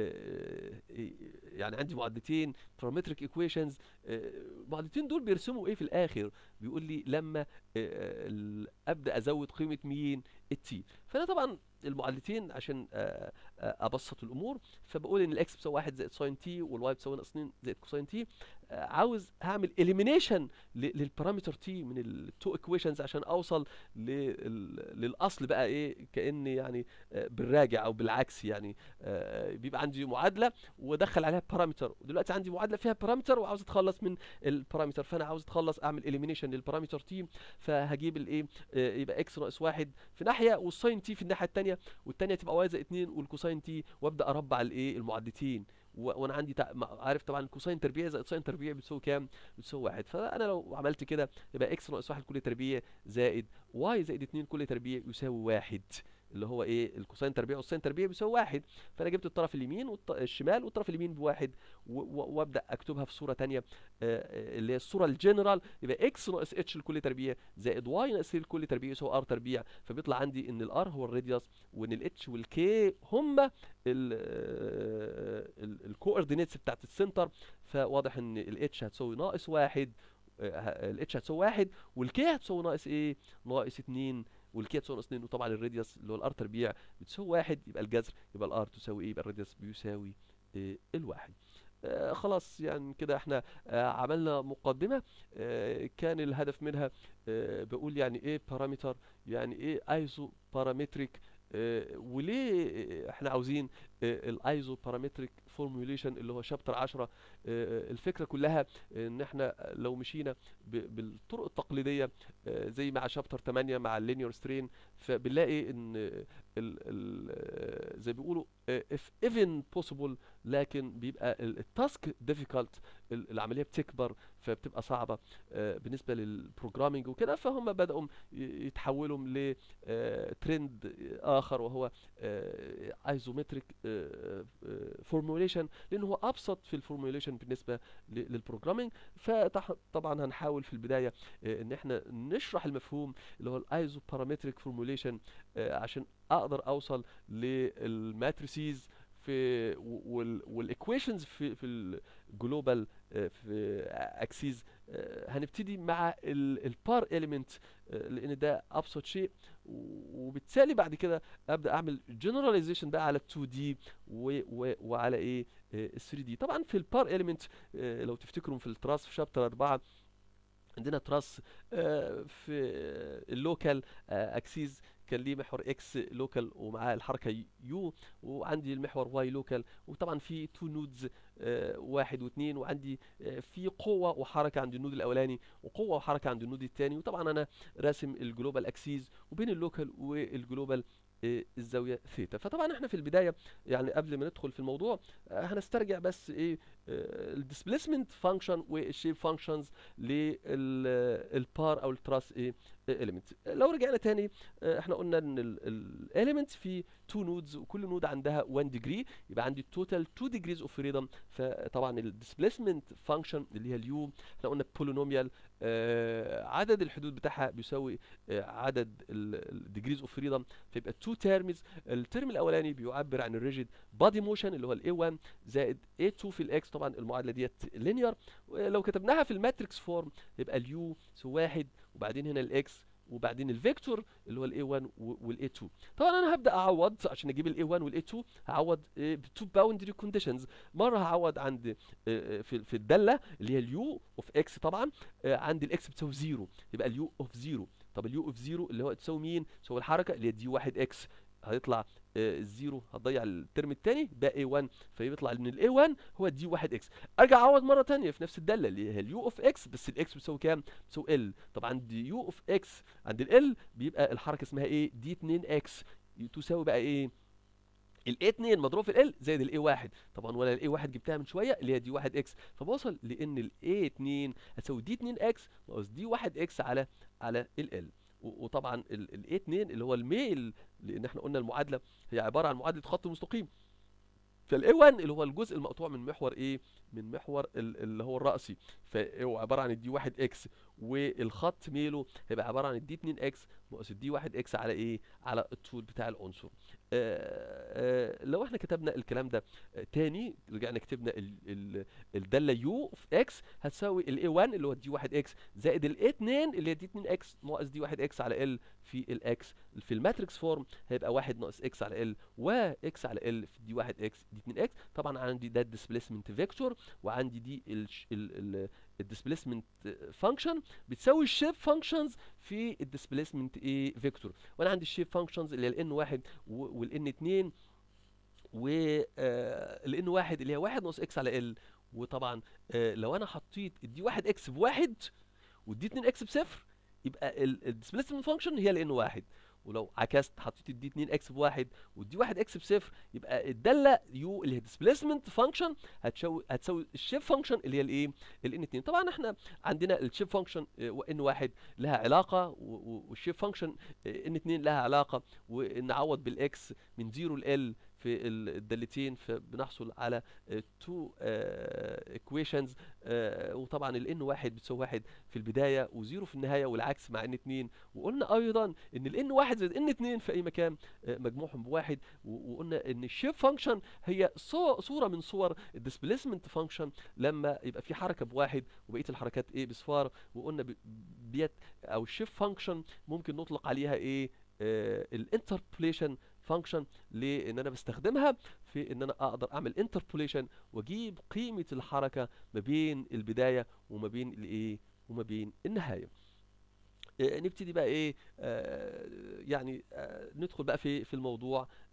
يعني عندي معادلتين بارامتريك ايكويشنز المعادلتين دول بيرسموا ايه في الاخر بيقول لي لما آه، ال- ابدا ازود قيمه مين التي فانا طبعا المعادلتين عشان آه، آه، ابسط الامور فبقول ان الاكس بتساوي 1 زائد ساين تي والواي بتساوي ناقص 2 زائد كوساين تي آه، عاوز هعمل اليمينيشن للبارامتر تي من التو ايكويشنز عشان اوصل لل- للاصل بقى ايه كان يعني آه، بالراجع او بالعكس يعني آه، بيبقى عندي معادله وادخل عليها بارامتر ودلوقتي عندي معادله فيها بارامتر وعاوز اتخلص من البارامتر فانا عاوز اتخلص اعمل اليمينيشن للبارامتر تي فهجيب الايه آه، يبقى اكس ناقص واحد في ناحيه والساين تي في الناحيه الثانيه والثانيه تبقى واي زائد 2 والكوساين تي وابدا اربع الايه المعادلتين و- وانا عندي تع... ما- عارف طبعا الكوساين تربيع زائد ساين تربيع بتساوي كام؟ بتساوي واحد فانا لو عملت كده يبقى اكس ناقص واحد كل تربيع زائد واي زائد 2 كل تربيع يساوي واحد اللي هو ايه الكوساين تربيع والساين تربيع بيساوي واحد فانا جبت الطرف اليمين والشمال والطرف اليمين بواحد و- و- وابدا اكتبها في صوره تانية آه، آه، اللي هي الصوره الجنرال يبقى اكس ناقص اتش لكل تربيع زائد واي ناقص لكل تربيع يساوي ار تربيع فبيطلع عندي ان الار هو الراديوس وان الاتش والكي هما الكوردينيتس بتاعت السنتر فواضح ان الاتش هتساوي ناقص واحد الاتش هتساوي واحد والكي هتساوي ناقص ايه ناقص اتنين والكي هتساوي ناقص اتنين وطبعا الراديوس اللي هو الار تربيع بتساوي واحد يبقى الجذر يبقى الار تساوي ايه يبقى الراديوس بيساوي إيه الواحد آه خلاص يعني كده احنا آه عملنا مقدمة آه كان الهدف منها آه بقول يعني ايه بارامتر يعني ايه ايزو بارامتريك آه وليه احنا عاوزين آه الايزو بارامتريك فورميوليشن اللي هو شابتر 10 آه، الفكره كلها ان احنا لو مشينا ب- بالطرق التقليديه آه، زي مع شابتر 8 مع اللينير سترين فبنلاقي ان ال ال آه، زي بيقولوا آه، if even possible لكن بيبقى التاسك difficult ال- العمليه بتكبر فبتبقى صعبه آه، بالنسبه للبروجرامينج وكده فهم بداوا ي- يتحولوا لترند اخر وهو ايزومتريك فورموليشن لان هو ابسط في الفورموليشن بالنسبه ل- للبروجرامينج فطبعا هنحاول في البدايه آه، ان احنا نشرح المفهوم اللي هو الايزو بارامتريك فورموليشن عشان اقدر اوصل للماتريسيز في والايكويشنز في في الجلوبال في اكسيز هنبتدي مع البار اليمنت لان ده ابسط شيء وبالتالي بعد كده ابدا اعمل جنراليزيشن بقى على 2 دي وعلى ايه 3 دي طبعا في البار اليمنت لو تفتكروا في التراس في شابتر 4 عندنا تراس آه، في اللوكال اكسيز كان ليه محور اكس لوكال ومعاه الحركه يو وعندي المحور واي لوكال وطبعا في تو نودز واحد واثنين وعندي آه، في قوه وحركه عند النود الاولاني وقوه وحركه عند النود الثاني وطبعا انا راسم الجلوبال اكسيز وبين اللوكال والجلوبال آه، الزاويه ثيتا فطبعا احنا في البدايه يعني قبل ما ندخل في الموضوع آه، هنسترجع بس ايه الديسبيسمنت فانكشن والشيب فانكشنز للبار او التراس ايه اليمنت لو رجعنا تاني آه، احنا قلنا ان الاليمنت في تو نودز وكل نود عندها 1 ديجري يبقى عندي التوتال 2 ديجريز اوف فريدم فطبعا الديسبيسمنت فانكشن اللي هي اليو احنا قلنا بولينوميال عدد الحدود بتاعها بيساوي آه، عدد الديجريز اوف فريدم فيبقى 2 تيرمز الترم الاولاني بيعبر عن الريجيد بادي موشن اللي هو الاي 1 زائد A2 في الاكس طبعا المعادله ديت لينير لو كتبناها في الماتريكس فورم يبقى اليو يساوي واحد وبعدين هنا الاكس وبعدين الفيكتور اللي هو الاي 1 والاي 2 طبعا انا هبدا اعوض عشان اجيب الاي 1 والاي 2 هعوض بتو باوندري كونديشنز مره هعوض عند آه، آه، في في الداله اللي هي اليو اوف اكس طبعا آه، عند الاكس بتساوي زيرو يبقى اليو اوف زيرو طب اليو اوف زيرو اللي هو تساوي مين؟ تساوي الحركه اللي هي دي 1 اكس هيطلع آه، الزيرو هتضيع الترم الثاني بقى اي 1 فيطلع ان الاي 1 هو دي 1 اكس ارجع اعوض مره ثانيه في نفس الداله اللي هي اليو اوف اكس بس الاكس بتساوي كام؟ بتساوي ال طب عند يو اوف اكس عند ال بيبقى الحركه اسمها ايه؟ دي 2 اكس تساوي بقى ايه؟ الاي 2 مضروب في ال زائد الاي 1 طبعا ولا الاي 1 جبتها من شويه اللي هي دي 1 اكس فبوصل لان الاي 2 هتساوي دي 2 اكس ناقص دي 1 اكس على على ال ال وطبعا الاي 2 اللي هو الميل لان احنا قلنا المعادله هي عباره عن معادله خط مستقيم فالاي 1 اللي هو الجزء المقطوع من محور ايه من محور ال- اللي هو الرأسي فهو عباره عن الدي 1 اكس والخط ميله هيبقى عباره عن الدي 2 اكس ناقص الدي 1 اكس على ايه على الطول بتاع العنصر آه، آه، لو احنا كتبنا الكلام ده آه، تاني رجعنا كتبنا ال- ال- الداله يو اوف اكس هتساوي الاي 1 اللي هو الدي 1 اكس زائد الاي 2 اللي هي دي 2 اكس ناقص دي 1 اكس على ال في الاكس في الماتريكس فورم هيبقى 1 ناقص اكس على ال واكس على ال في دي 1 اكس دي 2 اكس طبعا عندي ده الديسبيسمنت فيكتور وعندي دي الديسبيسمنت فانكشن بتساوي الشيب فانكشنز في الديسبيسمنت ايه فيكتور وانا عندي الشيب فانكشنز اللي هي الان 1 والان 2 والان 1 اللي هي 1 ناقص اكس على ال وطبعا آه، لو انا حطيت الدي 1 اكس بواحد والدي 2 اكس بصفر يبقى الديسبيسمنت فانكشن هي الان 1 ولو عكست حطيت الدي 2 اكس بواحد والدي 1 اكس بصفر يبقى الداله يو اللي هي ديسبيسمنت فانكشن هتساوي هتساوي الشيب فانكشن اللي هي الايه الان 2 طبعا احنا عندنا الشيب فانكشن ان 1 لها علاقه و- و- والشيب فانكشن ان 2 لها علاقه ونعوض بالاكس من 0 ل ال في ال- الدالتين فبنحصل على تو ايكويشنز وطبعا الان واحد بتساوي واحد في البدايه وزيرو في النهايه والعكس مع ان 2 وقلنا ايضا ان الان واحد زائد ان 2 في اي مكان آه، مجموعهم بواحد و- وقلنا ان الشيب فانكشن هي صو- صوره من صور الديسبيسمنت فانكشن لما يبقى في حركه بواحد وبقيه الحركات ايه بصفار وقلنا ب- بيت او الشيب فانكشن ممكن نطلق عليها ايه الانتربوليشن فانكشن لان انا بستخدمها في ان انا اقدر اعمل انتربوليشن واجيب قيمه الحركه ما بين البدايه وما بين الايه وما بين النهايه آه، نبتدي بقى ايه آه، يعني آه، ندخل بقى في في الموضوع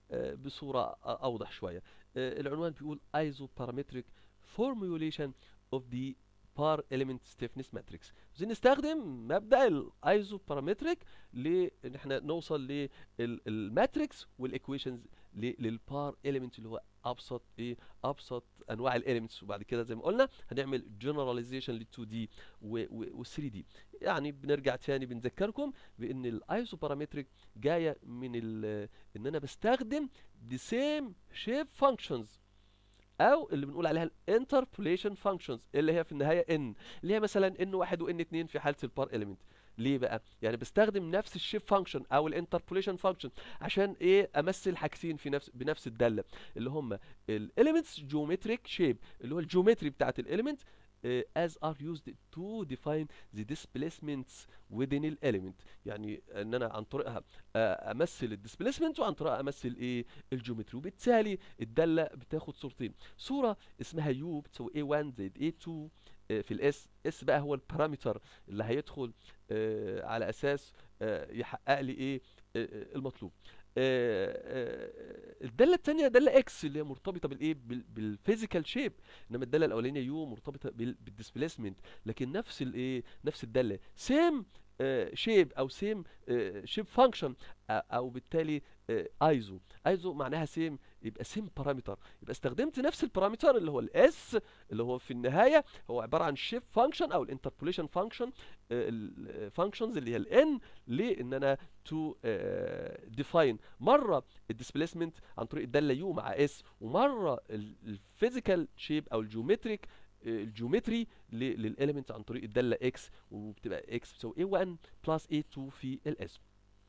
آه، بصورة أوضح شوية آه، العنوان بيقول isoparametric formulation of the par element stiffness matrix عايزين نستخدم مبدأ الايزوبارامتريك لان احنا نوصل للماتريكس والايكويشنز للبار element اللي هو ابسط ايه ابسط انواع الاليمنتس وبعد كده زي ما قلنا هنعمل جنراليزيشن لل 2 دي وال 3 دي يعني بنرجع تاني بنذكركم بان الايزوبارامتريك جايه من ال- ان انا بستخدم the same shape functions او اللي بنقول عليها الانتربوليشن فانكشنز اللي هي في النهايه ان اللي هي مثلا ان واحد وان اتنين في حاله البار اليمنت ليه بقى يعني بستخدم نفس الشيب فانكشن او الانتربوليشن فانكشن عشان ايه امثل حاجتين في نفس بنفس الداله اللي هم الاليمنتس جيومتريك شيب اللي هو الجيومتري بتاعت الاليمنت as are used to define the displacements within element يعني ان انا عن طريقها آه، امثل الديسبيسمنت وعن طريقها امثل ايه الجيومتري وبالتالي الداله بتاخد صورتين صوره اسمها يو بتساوي A1 زائد A2 آه، في الاس اس بقى هو البارامتر اللي هيدخل آه، على اساس آه، يحقق لي ايه آه، آه، المطلوب آه، آه، الداله الثانيه داله اكس اللي هي مرتبطه بالايه بال- بالفيزيكال شيب انما الداله الاولانيه يو مرتبطه بال- بالديسبيسمنت لكن نفس الايه نفس الداله سيم شيب او سيم شيب فانكشن او بالتالي ايزو ايزو معناها سيم يبقى سيم بارامتر يبقى استخدمت نفس البارامتر اللي هو الاس اللي هو في النهايه هو عباره عن شيب فانكشن او الانتربوليشن فانكشن الفانكشنز اللي هي الان لان انا تو ديفاين مره الديسبيسمنت عن طريق الداله يو مع اس ومره الفيزيكال شيب او الجيومتريك الجيومتري للاليمنت عن طريق الداله اكس وبتبقى اكس بتساوي a1 بلس a2 في الاس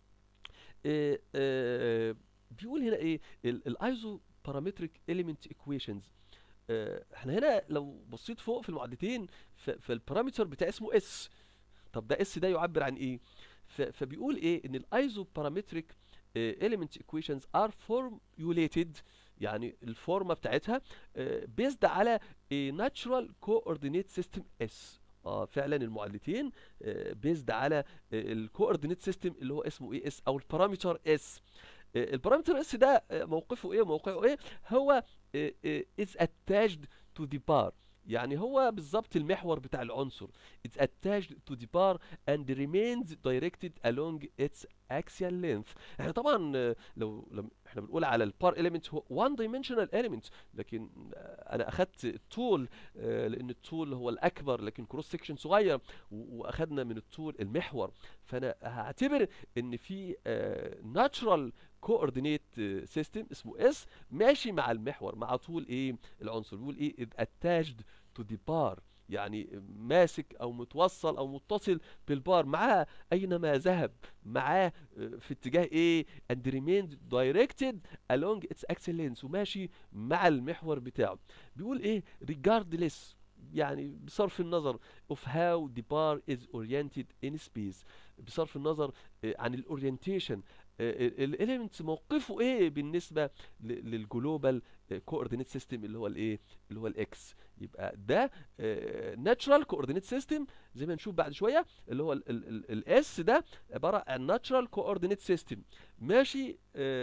آه، آه، بيقول هنا ايه الايزو بارامتريك اليمنت ايكويشنز احنا هنا لو بصيت فوق في المعادلتين ف- فالبارامتر بتاع اسمه اس طب ده اس ده يعبر عن ايه ف- فبيقول ايه ان الايزو بارامتريك element equations are formulated يعني الفورمه بتاعتها بيزد على a natural coordinate system S اه فعلا المعادلتين بيزد على الكوردينيت سيستم اللي هو اسمه ايه اس او البارامتر اس البارامتر اس ده آه، موقفه ايه وموقعه ايه هو is attached to the bar يعني هو بالظبط المحور بتاع العنصر it's attached to the bar and remains directed along its axial length احنا طبعا آه، لو لم احنا بنقول على البار element هو one dimensional element لكن آه، انا اخدت الطول آه، لان الطول هو الاكبر لكن كروس سكشن صغير و- واخدنا من الطول المحور فانا هعتبر ان في ناتشرال كوردينيت سيستم اسمه اس ماشي مع المحور مع طول ايه العنصر بيقول ايه اتاشد تو ذا بار يعني ماسك او متوصل او متصل بالبار معاه اينما ذهب معاه آه، في اتجاه ايه and remained directed along its axis length وماشي مع المحور بتاعه بيقول ايه regardless يعني بصرف النظر of how the bar is oriented in space بصرف النظر آه، عن الاورينتيشن الاليمنتس موقفه ايه بالنسبه للجلوبال كوردينيت سيستم اللي هو الايه اللي هو الاكس يبقى ده ناتشرال كوردينيت سيستم زي ما نشوف بعد شويه اللي هو الاس ده عباره عن ناتشرال كوردينيت سيستم ماشي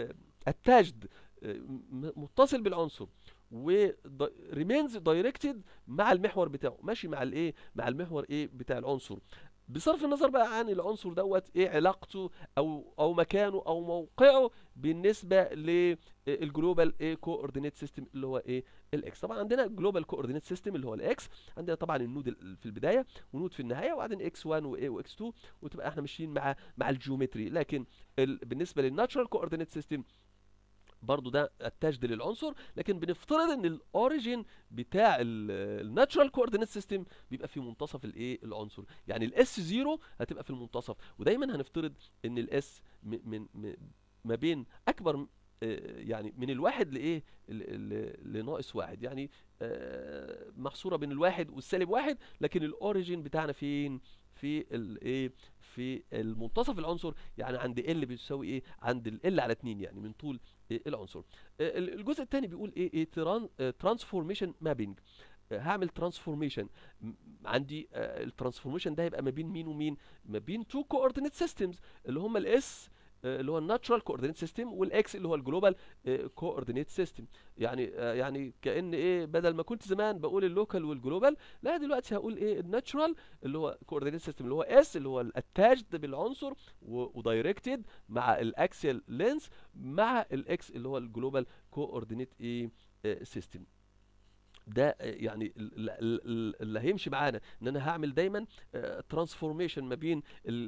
اتاجد متصل بالعنصر و ريمينز دايركتد مع المحور بتاعه ماشي مع الايه مع المحور ايه بتاع العنصر بصرف النظر بقى عن العنصر دوت ايه علاقته او او مكانه او موقعه بالنسبه للجلوبال ايه كوردينيت سيستم اللي هو ايه الاكس طبعا عندنا جلوبال كوردينيت سيستم اللي هو الاكس عندنا طبعا النود ال- في البدايه ونود في النهايه وبعدين اكس 1 وايه واكس 2 وتبقى احنا ماشيين مع مع الجيومتري لكن ال بالنسبه للناتشرال كوردينيت سيستم برضو ده اتاجد للعنصر لكن بنفترض ان الاوريجين بتاع الناتشرال كوردينيت سيستم بيبقى في منتصف الايه العنصر يعني الاس 0 هتبقى في المنتصف ودايما هنفترض ان الاس من م- ما بين اكبر م- آه، يعني من الواحد لايه ل- ل- لناقص واحد يعني آه، محصوره بين الواحد والسالب واحد لكن الاوريجين بتاعنا فين في الايه في المنتصف العنصر يعني عند ال بيساوي ايه عند ال على 2 يعني من طول إيه العنصر آه، ال- الجزء الثاني بيقول ايه ايه ترانسفورميشن مابينج هعمل ترانسفورميشن عندي الترانسفورميشن ده هيبقى ما بين مين ومين ما بين تو كوردينيت سيستمز اللي هم الاس آه، اللي هو الناتشرال كوردينيت سيستم والاكس اللي هو الجلوبال كوردينيت سيستم يعني آه، يعني كأن ايه بدل ما كنت زمان بقول اللوكال والجلوبال لا دلوقتي هقول ايه الناتشرال اللي هو كوردينيت سيستم اللي هو اس اللي هو الاتاجد بالعنصر ودايركتد مع الاكسيال لينس مع الاكس اللي هو الجلوبال كوردينيت ايه سيستم ده آه، يعني ال- ال- ال- اللي هيمشي معانا ان انا هعمل دايما ترانسفورميشن ما بين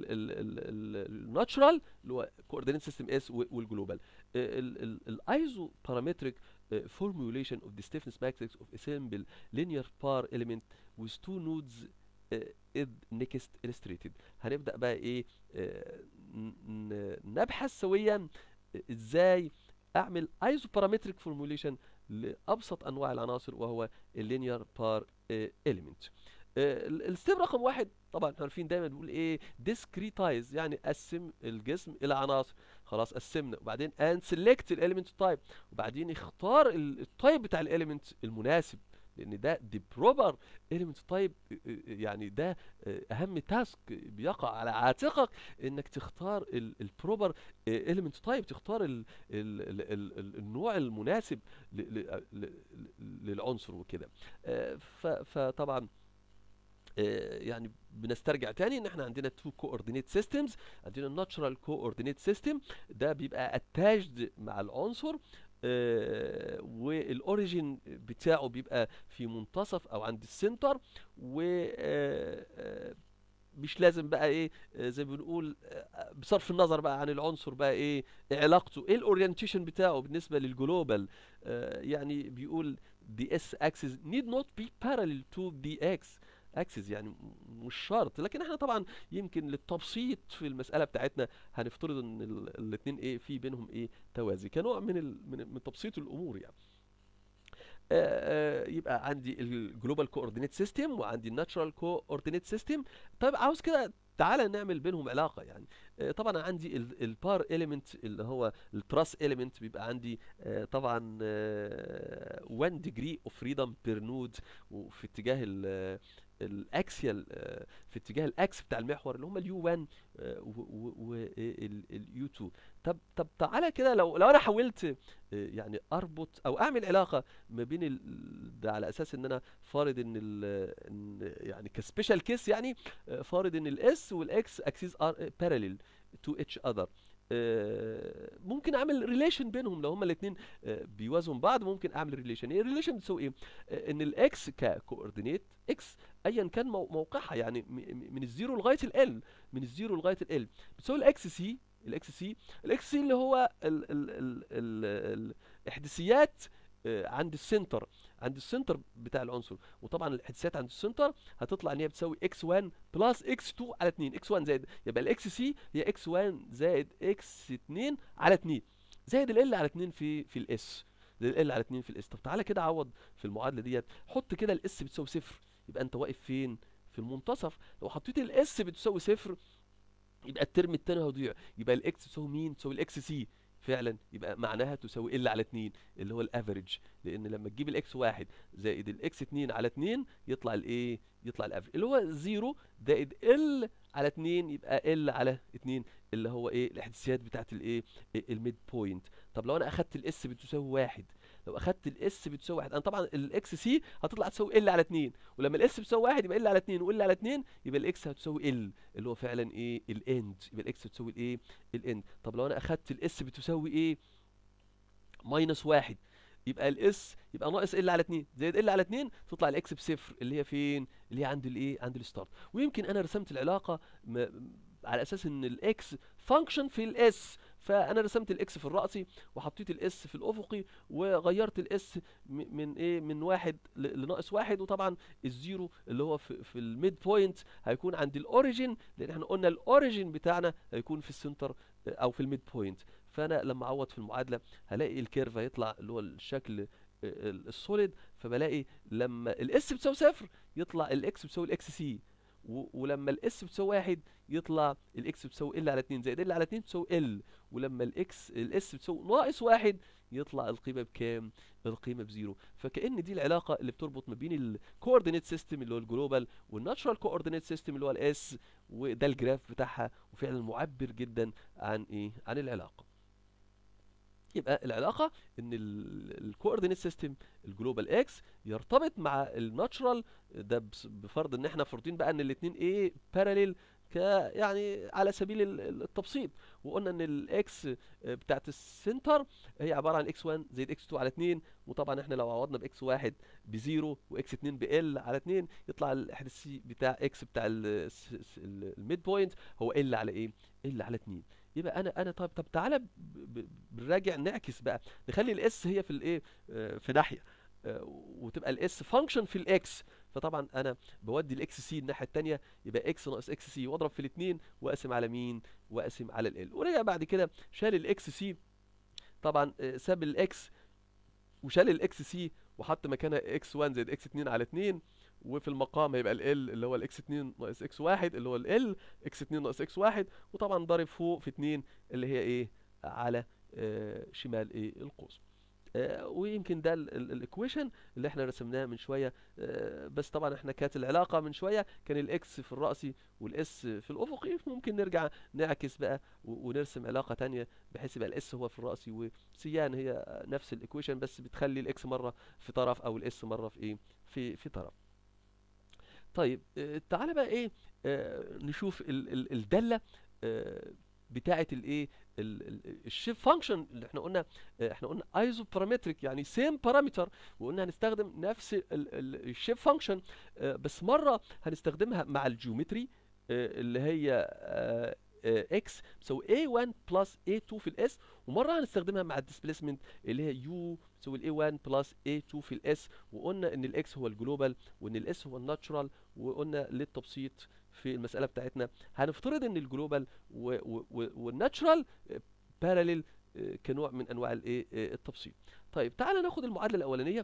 الناتشرال اللي هو كوردينيت سيستم اس والجلوبال الايزو بارامتريك formulation of the stiffness matrix of a simple linear par element with two nodes uh, is next illustrated هنبدأ بقى ايه آه، ن- ن- نبحث سويا ازاي اعمل ايزوبارامتريك فورموليشن لابسط انواع العناصر وهو اللينير بار اليمنت الستيب رقم واحد طبعا احنا عارفين دايما بنقول ايه discretize يعني قسم الجسم الى عناصر خلاص قسمنا وبعدين and select الاليمنت تايب وبعدين اختار التايب بتاع الاليمنت المناسب لان ده دي بروبر اليمنت تايب يعني ده آه، اهم تاسك بيقع على عاتقك انك تختار البروبر اليمنت تايب تختار ال ال ال ال ال النوع المناسب ل- ل- ل- للعنصر وكده آه، ف- فطبعا آه، يعني بنسترجع تاني ان احنا عندنا تو كوردينيت سيستمز عندنا الناتشرال كوردينيت سيستم ده بيبقى اتاجد مع العنصر آه، والاوريجين بتاعه بيبقى في منتصف او عند السنتر و آه، آه، مش لازم بقى ايه آه، زي ما بنقول آه، بصرف النظر بقى عن العنصر بقى ايه علاقته ايه الاورينتيشن بتاعه بالنسبه للجلوبال آه، يعني بيقول the s axis need not be parallel to the x axis يعني م- مش شرط لكن احنا طبعا يمكن للتبسيط في المساله بتاعتنا هنفترض ان الاثنين ايه في بينهم ايه توازي كنوع من ال من من تبسيط الامور يعني آه، آه، يبقى عندي الجلوبال كوردينيت سيستم وعندي الناتشرال كوردينيت سيستم طيب عاوز كده تعالى نعمل بينهم علاقه يعني آه، طبعا أنا عندي البار اليمنت اللي هو التراس اليمنت بيبقى عندي آه، طبعا 1 ديجري اوف فريدم بير نود وفي اتجاه الاكسيال في اتجاه الاكس بتاع المحور اللي هم اليو 1 واليو 2 طب طب تعالى كده لو لو انا حاولت آه، يعني اربط او اعمل علاقه ما بين ال... ده على اساس ان انا فارض ان ال... ان يعني كسبيشال كيس يعني آه، فارض ان الاس والاكس اكسيس ار باراليل تو اتش اذر ممكن اعمل ريليشن بينهم لو هما الاثنين بيوازوا بعض ممكن اعمل ريليشن ايه الريليشن بتساوي ايه آه، ان الاكس ككوردينيت اكس ايا كان مو- موقعها يعني م- م- من الزيرو لغايه ال من الزيرو لغايه ال بتساوي الاكس سي الاكس سي الاكس سي اللي هو ال ال ال ال الاحداثيات آه، عند السنتر عند السنتر بتاع العنصر وطبعا الاحداثيات عند السنتر هتطلع ان هي بتساوي x1 بلس x2 على 2 x1 زائد يبقى الاكس سي هي x1 زائد x2 على 2 زائد ال على 2 في في الاس ال على 2 في الاس طب تعالى كده عوض في المعادله ديت حط كده الاس بتساوي صفر يبقى انت واقف فين في المنتصف لو حطيت الاس بتساوي صفر يبقى الترم التاني هيضيع يبقى الاكس تساوي مين تساوي الاكس سي فعلا يبقى معناها تساوي ال على 2 اللي هو الافريج لان لما تجيب الاكس واحد زائد الاكس 2 على 2 يطلع الايه يطلع الافريج اللي هو 0 زائد ال على 2 يبقى ال على 2 اللي هو ايه الاحداثيات بتاعت الايه الميد بوينت طب لو انا اخدت الاس بتساوي واحد لو اخدت الاس بتساوي واحد انا طبعا الاكس سي هتطلع تساوي ال على 2 ولما الاس بتساوي واحد يبقى ال على 2 وال على 2 يبقى الاكس هتساوي ال اللي هو فعلا ايه الاند يبقى الاكس بتساوي الايه الاند طب لو انا اخدت الاس بتساوي ايه ماينس واحد يبقى الاس يبقى ناقص ال على 2 زائد ال على 2 تطلع الاكس بصفر اللي هي فين اللي هي عند الايه عند الستارت ويمكن انا رسمت العلاقه م... على اساس ان الاكس فانكشن في الاس فانا رسمت الاكس في الرأسي وحطيت الاس في الافقي وغيرت الاس م- من ايه من واحد ل- لناقص واحد وطبعا الزيرو اللي هو في, في الميد بوينت هيكون عند الاوريجين لان احنا قلنا الاوريجين بتاعنا هيكون في السنتر آه، او في الميد بوينت فانا لما اعوض في المعادله هلاقي الكيرف هيطلع اللي هو الشكل آه، ال- السوليد فبلاقي لما الاس بتساوي صفر يطلع الاكس بتساوي الاكس سي و- ولما الاس بتساوي واحد يطلع الاكس بتساوي ال على 2 زائد ال على 2 بتساوي ال ولما الاكس الاس بتساوي ناقص واحد يطلع القيمه بكام القيمه بزيرو فكأن دي العلاقه اللي بتربط ما بين الكوردينيت سيستم اللي هو الجلوبال والناتشرال كوردينيت سيستم اللي هو الاس وده الجراف بتاعها وفعلا معبر جدا عن ايه عن العلاقه يبقى العلاقه ان الكوردينيت سيستم الجلوبال اكس يرتبط مع الناتشرال ده بس- بفرض ان احنا فرضين بقى ان الاثنين ايه باراليل ك يعني على سبيل ال- ال- التبسيط وقلنا ان الاكس بتاعت السنتر هي عباره عن اكس 1 زائد اكس 2 على 2 وطبعا احنا لو عوضنا باكس 1 بزيرو واكس 2 بال على 2 يطلع الاحداثي بتاع اكس بتاع الميد بوينت هو ال على ايه ال على 2 يبقى انا انا طب طب تعالى ب- ب- بنراجع نعكس بقى نخلي الاس هي في الايه آه، في ناحيه آه، وتبقى الاس فانكشن في الاكس فطبعا انا بودي الاكس سي الناحيه الثانيه يبقى اكس ناقص اكس سي واضرب في الاثنين واقسم على مين واقسم على ال ورجع بعد كده شال الاكس سي طبعا آه، ساب الاكس وشال الاكس سي وحط مكانها اكس 1 زائد اكس 2 على 2 وفي المقام هيبقى ال اللي هو الاكس 2 ناقص اكس 1 اللي هو ال اكس 2 ناقص اكس 1 وطبعا ضارب فوق في 2 اللي هي ايه على آه، شمال ايه القوس آه، ويمكن ده الايكويشن اللي احنا رسمناه من شويه آه، بس طبعا احنا كانت العلاقه من شويه كان الاكس في الرأسي والاس في الافقي ممكن نرجع نعكس بقى و- ونرسم علاقه تانية بحيث يبقى الاس هو في الرأسي وسيان هي نفس الايكويشن بس بتخلي الاكس مره في طرف او الاس مره في ايه في في طرف طيب آه، تعالى بقى ايه آه، نشوف ال- ال- الداله آه، بتاعه الايه الشيب فانكشن اللي احنا قلنا آه، احنا قلنا ايزو بارامتريك يعني سيم بارامتر وقلنا هنستخدم نفس الشيب فانكشن بس مره هنستخدمها مع الجيومتري آه، اللي هي اكس بتساوي a1 بلس a2 في الاس ومره هنستخدمها مع الديسبيسمنت اللي هي u بتساوي ال a1 بلس a2 في الاس وقلنا ان الاكس هو الجلوبال وان الاس هو الناتشرال وقلنا للتبسيط في المساله بتاعتنا هنفترض ان الجلوبال والناتشرال باراليل كنوع من انواع الايه آه، التبسيط طيب تعالى ناخد المعادله الاولانيه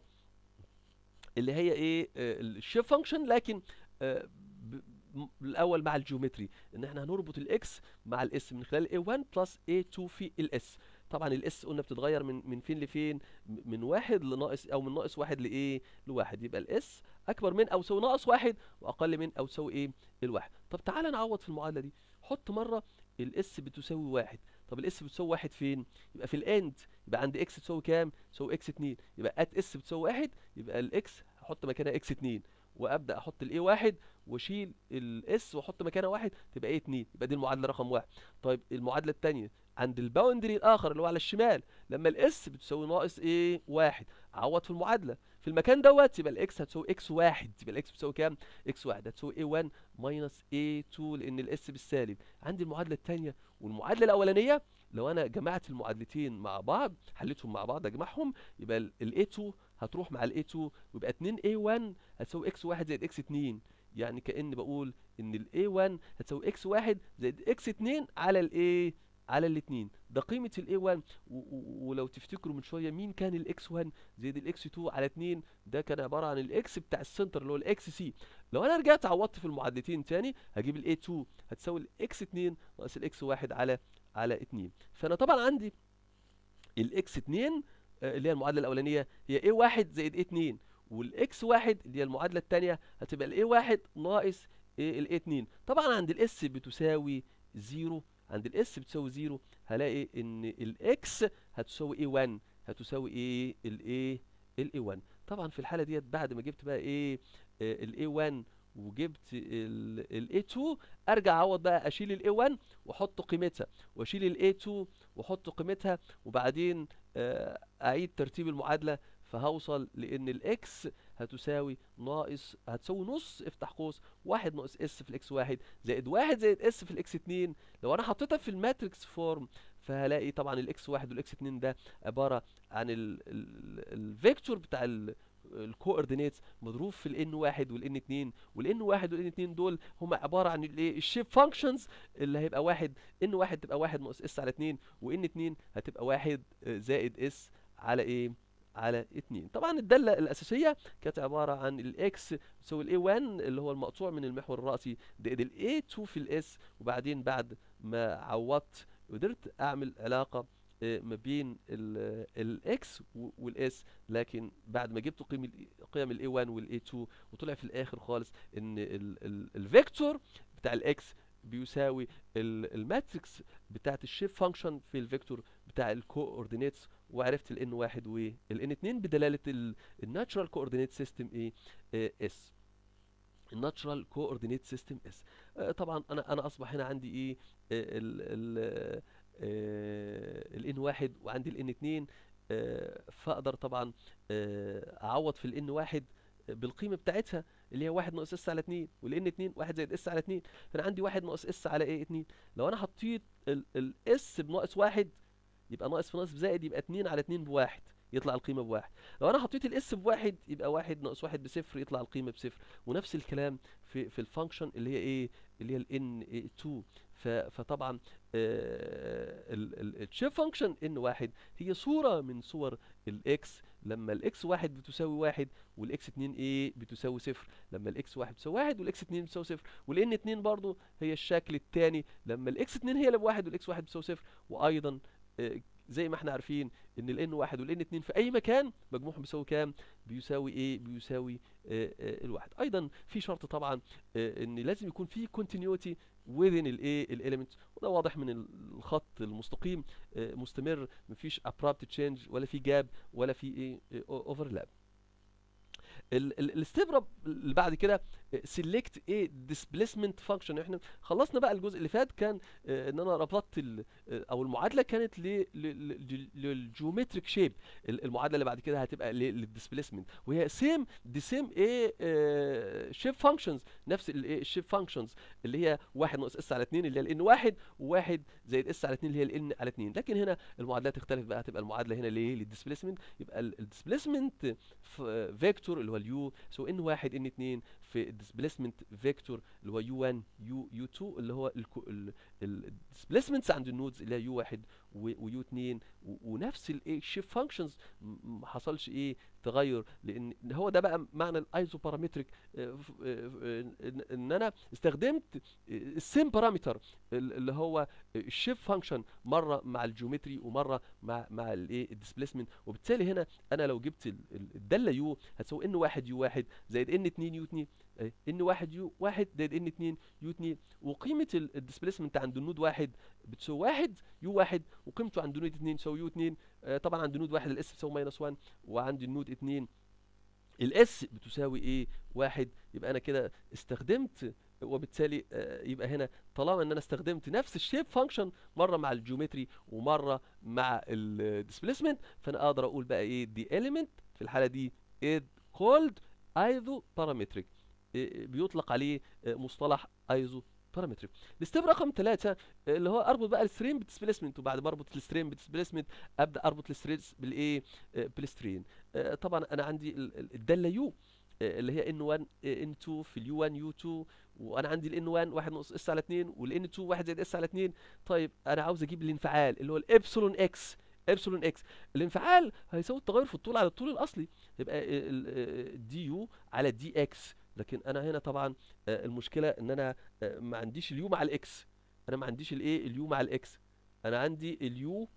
اللي هي ايه الشيب فانكشن لكن آه، ب- م- الاول مع الجيومتري ان احنا هنربط الاكس مع الاس من خلال a1 بلس a2 في الاس طبعا الاس قلنا بتتغير من من فين لفين م- من واحد لناقص او من ناقص واحد لايه لواحد يبقى الاس اكبر من او يساوي ناقص واحد واقل من او يساوي ايه الواحد طب تعالى نعوض في المعادله دي حط مره الاس بتساوي واحد طب الاس بتساوي واحد فين يبقى في الاند يبقى عند اكس تساوي كام تساوي اكس 2 يبقى ات اس بتساوي واحد يبقى الاكس هحط مكانها اكس 2 وابدا احط الاي واحد واشيل الاس واحط مكانها واحد تبقى ايه 2 يبقى دي المعادله رقم واحد طيب المعادله الثانيه عند الباوندري الاخر اللي هو على الشمال لما الاس بتساوي ناقص ايه واحد عوض في المعادله في المكان دوت يبقى الاكس هتساوي اكس واحد يبقى الاكس بتساوي كام اكس واحد هتساوي ايه 1 ماينس ايه 2 لان الاس بالسالب عندي المعادله الثانيه والمعادله الاولانيه لو انا جمعت المعادلتين مع بعض حليتهم مع بعض اجمعهم يبقى الاي 2 هتروح مع الاي 2 ويبقى 2 اي 1 هتساوي اكس 1 زائد اكس 2 يعني كأن بقول ان الاي 1 هتساوي اكس 1 زائد اكس 2 على الايه على الاثنين ده قيمة الاي 1 ولو تفتكروا من شوية مين كان الاكس 1 زائد الاكس 2 على 2 ده كان عبارة عن الاكس بتاع السنتر اللي هو الاكس سي لو انا رجعت عوضت في المعادلتين تاني هجيب الاي 2 هتساوي الاكس 2 ناقص الاكس 1 على على 2 فانا طبعا عندي الاكس 2 آه، اللي هي المعادله الاولانيه هي a 1 زائد a 2 والاكس 1 اللي هي المعادله الثانيه هتبقى الاي 1 ناقص الاي 2 طبعا عند الاس بتساوي 0 عند الاس بتساوي 0 هلاقي ان الاكس هتساوي اي 1 هتساوي ايه الايه الاي 1 طبعا في الحاله ديت بعد ما جبت بقى ايه الاي 1 وجبت الاي 2 ارجع اعوض بقى اشيل الاي 1 واحط قيمتها واشيل الاي 2 واحط قيمتها وبعدين آه، اعيد ترتيب المعادله فهوصل لان الاكس هتساوي ناقص هتساوي نص افتح قوس واحد ناقص اس في الاكس واحد زائد واحد زائد اس في الاكس اتنين لو انا حطيتها في الماتريكس فورم فهلاقي طبعا الاكس واحد والاكس اتنين ده عبارة عن الفيكتور بتاع ال الكوردينيتس مضروب في الان واحد والان اتنين والان واحد والان اتنين دول هما عبارة عن الايه الشيب فانكشنز اللي هيبقى واحد ان واحد تبقى واحد ناقص اس على اتنين وان اتنين هتبقى واحد آه، زائد اس على ايه على 2 طبعا الداله الاساسيه كانت عباره عن الاكس تساوي الاي 1 اللي هو المقطوع من المحور الراسي زائد الاي 2 في الاس وبعدين بعد ما عوضت قدرت اعمل علاقه آه، ما بين الاكس والاس لكن بعد ما جبت قيم قيم الاي 1 والاي 2 وطلع في الاخر خالص ان الفيكتور بتاع الاكس بيساوي الماتريكس بتاعت الشيب فانكشن في الفيكتور بتاع الكوردينيتس وعرفت الان واحد والان اتنين بدلاله الناتشرال كوردينيت سيستم ايه اس الناتشرال كوردينيت سيستم اس طبعا انا انا اصبح هنا عندي ايه ال ال الان واحد وعندي الان اتنين آه، فاقدر طبعا آه، اعوض في الان واحد بالقيمه بتاعتها اللي هي واحد ناقص اس على اتنين والان اتنين واحد زائد اس على اتنين فانا عندي واحد ناقص اس على ايه اتنين لو انا حطيت الاس بناقص واحد يبقى ناقص في ناقص بزائد يبقى اتنين على اتنين بواحد يطلع القيمه بواحد لو انا حطيت الاس بواحد يبقى واحد ناقص واحد بصفر يطلع القيمه بصفر ونفس الكلام في في الفانكشن اللي هي ايه اللي هي الان 2 فطبعا الشيب فانكشن ان واحد هي صوره من صور الاكس لما الاكس واحد بتساوي واحد والاكس اتنين ايه بتساوي صفر لما الاكس واحد بتساوي واحد والاكس اتنين بتساوي صفر والان اتنين برضو هي الشكل التاني لما الاكس اتنين هي اللي بواحد والاكس واحد بتساوي صفر وايضا آه، زي ما احنا عارفين ان الان واحد والان اتنين في اي مكان مجموعهم بيساوي كام بيساوي ايه بيساوي آه آه الواحد ايضا في شرط طبعا آه ان لازم يكون في continuity within الايه الاليمنت وده واضح من الخط المستقيم آه مستمر مفيش abrupt change ولا في جاب ولا في ايه اوفرلاب الستيب اللي بعد كده سيلكت ايه ديسبيسمنت فانكشن احنا خلصنا بقى الجزء اللي فات كان آه، ان انا ربطت او المعادله كانت للجيومتريك شيب المعادله اللي بعد كده هتبقى للديسبيسمنت وهي سيم دي سيم ايه شيب فانكشنز نفس الايه الشيب فانكشنز اللي هي 1 ناقص اس على 2 اللي هي الان 1 و1 زائد اس على 2 اللي هي الان على 2 لكن هنا المعادلات تختلف بقى هتبقى المعادله هنا ليه للديسبيسمنت يبقى الديسبيسمنت فيكتور اللي هو اليو سو ان 1 ان 2 في الديسبيسمنت فيكتور اللي هو يو 1 يو يو 2 اللي هو الديسبيسمنتس عند النودز اللي هي يو 1 ويو 2 ونفس الايه شيف فانكشنز ما حصلش ايه تغير لان هو ده بقى معنى الايزو بارامتريك آه، آه، ان انا استخدمت السيم بارامتر اللي هو الشيف فانكشن مره مع الجيومتري ومره مع مع الايه الديسبيسمنت وبالتالي هنا انا لو جبت الداله يو هتساوي ان 1 يو 1 زائد ان 2 يو 2 ان 1 يو 1 زائد ان 2 يو 2 وقيمه الديسبيسمنت عند النود 1 بتساوي 1 يو 1 وقيمته عند نود 2 تساوي يو 2 آه طبعا عند نود 1 الاس بتساوي ماينس 1 وعند النود 2 الاس بتساوي ايه 1 يبقى انا كده استخدمت وبالتالي آه يبقى هنا طالما ان انا استخدمت نفس الشيب فانكشن مره مع الجيومتري ومره مع الديسبيسمنت فانا اقدر اقول بقى ايه دي element في الحاله دي is called ايزو بارامتريك بيطلق عليه آه، مصطلح ايزو بارامتريك الستيب رقم ثلاثة اللي هو اربط بقى السترين بديسبيسمنت وبعد ما اربط السترين بديسبيسمنت ابدا اربط السترينز بالايه آه، بالسترين آه، طبعا انا عندي الداله يو اللي هي ان 1 ان 2 في اليو 1 يو 2 وانا عندي الان 1 1 ناقص اس على 2 والان 2 1 زائد اس على 2 طيب انا عاوز اجيب الانفعال اللي هو الابسلون اكس ابسلون اكس الانفعال هيساوي التغير في الطول على الطول الاصلي يبقى دي يو على دي اكس لكن انا هنا طبعا آه، المشكله ان انا آه، ما عنديش اليو مع الاكس انا ما عنديش الايه اليو مع الاكس انا عندي اليو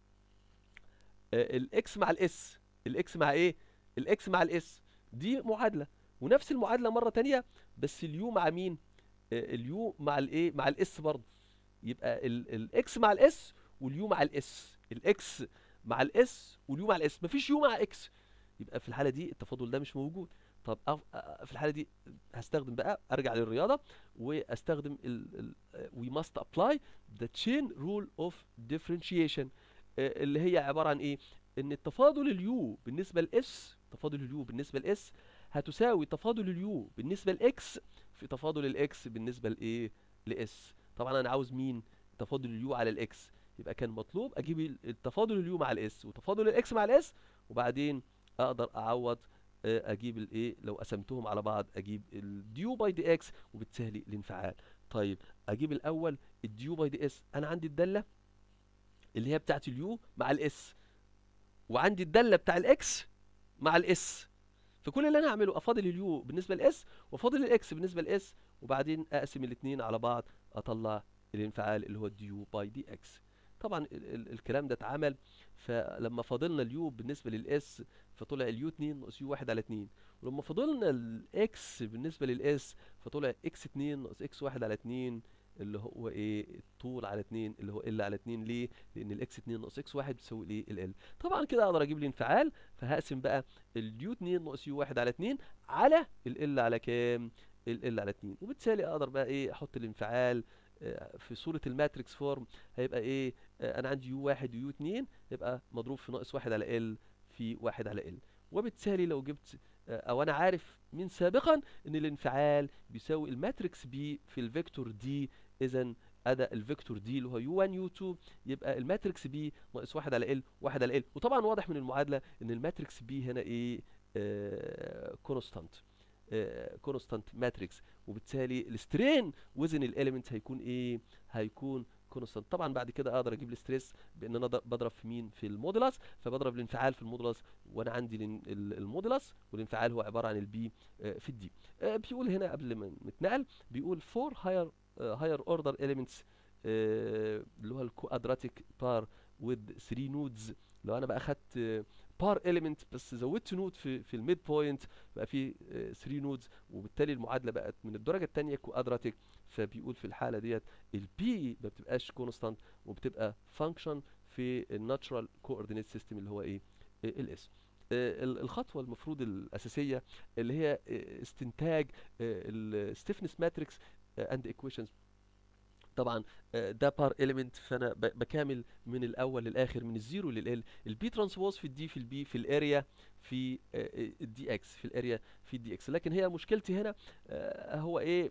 آه، الاكس مع الاس الاكس مع ايه الاكس مع الاس دي معادله ونفس المعادله مره تانية بس اليو مع مين اليو مع الايه مع الاس برضه يبقى الاكس مع الاس واليو مع الاس الاكس مع الاس واليو مع الاس مفيش يو مع اكس يبقى في الحاله دي التفاضل ده مش موجود طب في الحاله دي هستخدم بقى ارجع للرياضه واستخدم ال we must apply the chain rule of differentiation اللي هي عباره عن ايه ان التفاضل اليو بالنسبه لاس تفاضل اليو بالنسبه لاس هتساوي تفاضل اليو بالنسبه لاكس في تفاضل الاكس بالنسبه لايه لاس طبعا انا عاوز مين تفاضل اليو على الاكس يبقى كان مطلوب اجيب التفاضل اليو مع الاس وتفاضل الاكس مع الاس وبعدين اقدر اعوض آه، اجيب الايه لو قسمتهم على بعض اجيب الديو باي دي اكس وبالتالي الانفعال طيب اجيب الاول الديو باي دي اس انا عندي الداله اللي هي بتاعت اليو مع الاس وعندي الداله بتاع الاكس مع الاس فكل اللي انا هعمله افاضل اليو بالنسبه لاس وافاضل الاكس بالنسبه لاس وبعدين اقسم الاثنين على بعض اطلع الانفعال اللي هو الديو باي دي اكس طبعا ال ال الكلام ده اتعمل فلما فاضلنا اليو بالنسبه للاس فطلع اليو 2 ناقص يو 1 على 2 ولما فاضلنا الاكس بالنسبه للاس فطلع اكس 2 ناقص اكس 1 على 2 اللي هو ايه الطول على 2 اللي هو ال على 2 ليه لان الاكس 2 ناقص اكس 1 بتساوي ايه ال طبعا كده اقدر اجيب لي انفعال فهقسم بقى اليو 2 ناقص يو 1 على 2 على ال على كام ال على 2 وبالتالي اقدر بقى ايه احط الانفعال آه، في صورة الماتريكس فورم هيبقى ايه آه، انا عندي يو 1 ويو 2 يبقى مضروب في ناقص 1 على ال في 1 على ال وبالتالي لو جبت آه، او انا عارف من سابقا ان الانفعال بيساوي الماتريكس بي في الفيكتور دي اذا ادى الفيكتور دي اللي هو يو 1 يو 2 يبقى الماتريكس بي ناقص 1 على ال 1 على ال وطبعا واضح من المعادله ان الماتريكس بي هنا ايه كونستانت كونستانت ماتريكس وبالتالي السترين وزن الاليمنت هيكون ايه هيكون كونستانت طبعا بعد كده اقدر اجيب الستريس بان انا بضرب في مين في المودولاس فبضرب الانفعال في المودولاس وانا عندي المودولاس والانفعال هو عباره عن البي في الدي بيقول هنا قبل ما نتنقل بيقول فور هاير هاير اوردر اليمنتس اللي هو الكوادراتيك بار with 3 نودز لو انا بقى اخدت بار اليمنت بس زودت نود في في الميد بوينت بقى في 3 نودز وبالتالي المعادله بقت من الدرجه الثانيه كوادراتيك فبيقول في الحاله ديت البي ما بتبقاش كونستانت وبتبقى فانكشن في الناتشرال كوردينيت سيستم اللي هو ايه الاس الخطوه المفروض الاساسيه اللي هي استنتاج الستيفنس ماتريكس اند ايكويشنز طبعا ده بار اليمنت فانا بكامل من الاول للاخر من الزيرو للال البي ترانسبوز في الدي في البي في الاريا في الدي اكس في الاريا في الدي اكس لكن هي مشكلتي هنا هو ايه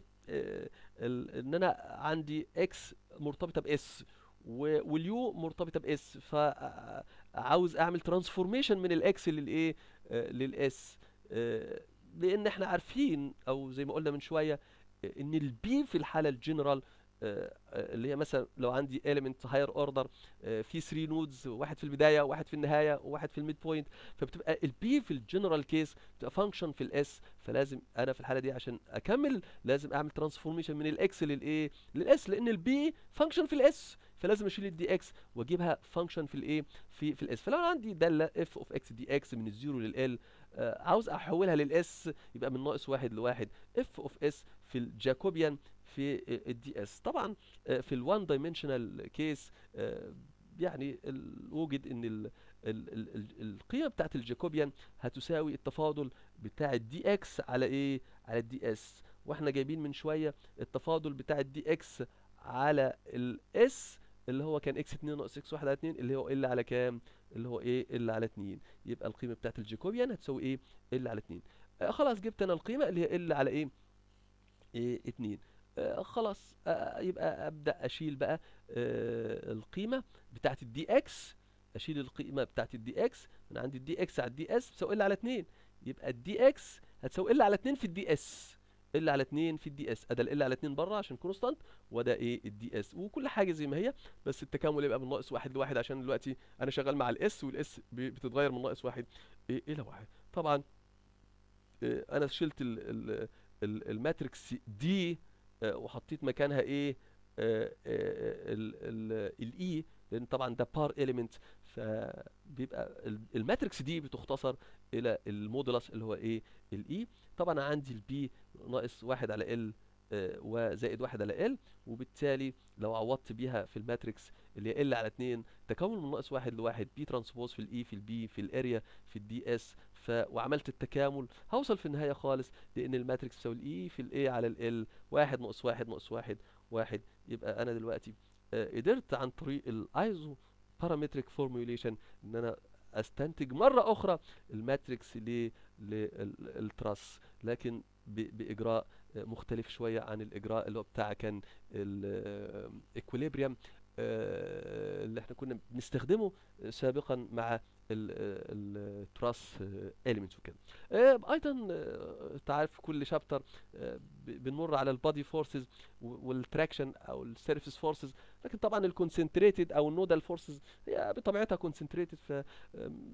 ان انا عندي اكس مرتبطه باس واليو مرتبطه باس فعاوز اعمل ترانسفورميشن من الاكس للايه للاس لان احنا عارفين او زي ما قلنا من شويه ان البي في الحاله الجنرال اللي هي مثلا لو عندي element higher order في 3 نودز واحد في البدايه وواحد في النهايه وواحد في الميد بوينت فبتبقى البي في الجنرال كيس بتبقى فانكشن في الاس فلازم انا في الحاله دي عشان اكمل لازم اعمل ترانسفورميشن من الاكس للايه للاس لان البي فانكشن في الاس فلازم اشيل الدي اكس واجيبها فانكشن في الايه في في الاس فلو انا عندي داله اف اوف اكس دي اكس من الزيرو للال آه عاوز احولها للاس يبقى من ناقص واحد لواحد اف اوف اس في الجاكوبيان في الدي اس طبعا في الوان دايمنشنال كيس يعني وجد ان ال ال ال القيمه بتاعت الجاكوبيان هتساوي التفاضل بتاع الدي اكس على ايه على الدي اس واحنا جايبين من شويه التفاضل بتاع الدي اكس على الاس اللي هو كان اكس 2 ناقص اكس 1 على 2 اللي هو ال على كام اللي هو ايه ال على 2 يبقى القيمه بتاعت الجاكوبيان هتساوي ايه ال على 2 آه خلاص جبت انا القيمه اللي هي ال على ايه ايه 2 آه خلاص آه يبقى ابدا اشيل بقى آه القيمه بتاعت الدي اكس اشيل القيمه بتاعت الدي اكس من عندي الدي اكس على الدي اس بتساوي ال على 2 يبقى الدي اكس هتساوي ال على 2 في الدي اس ال على 2 في الدي اس ادي ال على 2 بره عشان كونستانت وده ايه الدي اس وكل حاجه زي ما هي بس التكامل يبقى من ناقص واحد لواحد عشان دلوقتي انا شغال مع الاس والاس بتتغير من ناقص واحد إيه الى واحد طبعا إيه انا شلت ال ال ال الماتريكس دي وحطيت مكانها ايه الاي لان طبعا ده بار اليمنت فبيبقى الماتريكس دي بتختصر الى المودولس اللي هو ايه الاي طبعا عندي البي ناقص واحد على ال وزائد واحد على ال وبالتالي لو عوضت بيها في الماتريكس اللي هي ال على 2 تكون من ناقص واحد لواحد بي ترانسبوز في الاي في البي في الاريا في الدي اس ف وعملت التكامل هوصل في النهايه خالص لان الماتريكس تساوي الاي في الاي على ال واحد ناقص واحد ناقص واحد واحد يبقى انا دلوقتي قدرت عن طريق الايزو بارامتريك فورميوليشن ان انا استنتج مره اخرى الماتريكس للتراس لكن باجراء مختلف شويه عن الاجراء اللي هو بتاع كان الايكوليبريم اللي احنا كنا بنستخدمه سابقا مع التراس اليمنتس وكده ايضا تعرف كل شابتر بنمر على البادي فورسز والتراكشن او السيرفيس فورسز لكن طبعا الكونسنتريتد او النودال فورسز هي بطبيعتها كونسنتريتد ف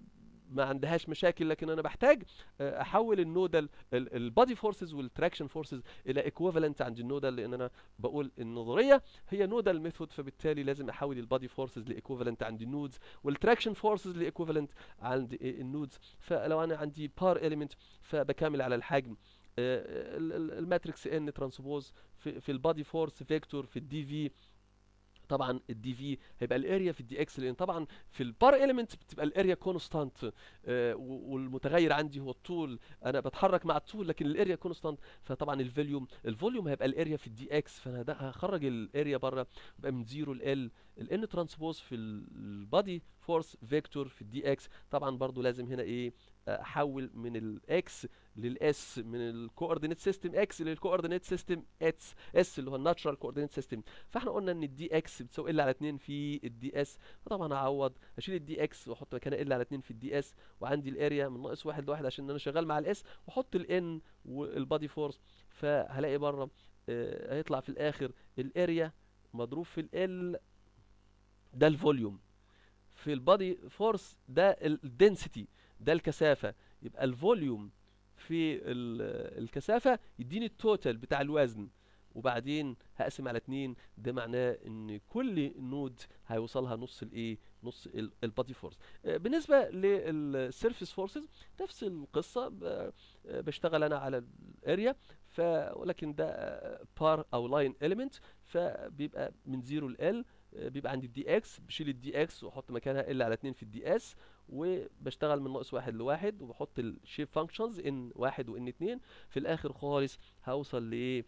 ما عندهاش مشاكل لكن انا بحتاج آه، احول النودال البادي فورسز والتراكشن فورسز الى ايكوفالنت عند النودال لان انا بقول النظريه هي نودال ميثود فبالتالي لازم احول البادي فورسز لايكوفالنت عند النودز والتراكشن فورسز لايكوفالنت عند النودز فلو انا عندي بار اليمنت فبكامل على الحجم آه، ال- ال- الماتريكس ان ترانسبوز في, في البادي فورس فيكتور في الدي في طبعا الدي في هيبقى الاريا في الدي اكس لان طبعا في البار اليمنت بتبقى الاريا كونستانت والمتغير عندي هو الطول انا بتحرك مع الطول لكن الاريا كونستانت فطبعا الفوليوم الفوليوم هيبقى الاريا في الدي اكس فانا ده هخرج الاريا بره يبقى من 0 ل ال الان ترانسبوز في البادي فورس فيكتور في الدي اكس طبعا برضو لازم هنا ايه احول من الاكس للاس من الكوردينيت سيستم اكس للكوردينيت سيستم اس اس اللي هو الناتشرال كوردينيت سيستم فاحنا قلنا ان الدي اكس بتساوي ال على 2 في الدي اس فطبعا هعوض اشيل الدي اكس واحط مكانها ال على 2 في الدي اس وعندي الاريا من ناقص واحد لواحد عشان انا شغال مع الاس واحط الان والبادي فورس فهلاقي بره آه، هيطلع في الاخر الاريا مضروب في ال ده الفوليوم في البادي فورس ده الدنسيتي ده الكثافه يبقى الفوليوم في ال- الكثافه يديني التوتال بتاع الوزن وبعدين هقسم على اتنين ده معناه ان كل نود هيوصلها نص الايه نص البادي فورس بالنسبه للسيرفيس فورسز نفس القصه ب- آه، بشتغل انا على الاريا ف ولكن ده بار او لاين اليمنت فبيبقى من 0 ل ال بيبقى عندي الدي اكس بشيل الدي اكس واحط مكانها ال على 2 في الدي اس وبشتغل من ناقص واحد لواحد وبحط الشيب فانكشنز ان واحد وان اتنين في الاخر خالص هوصل لايه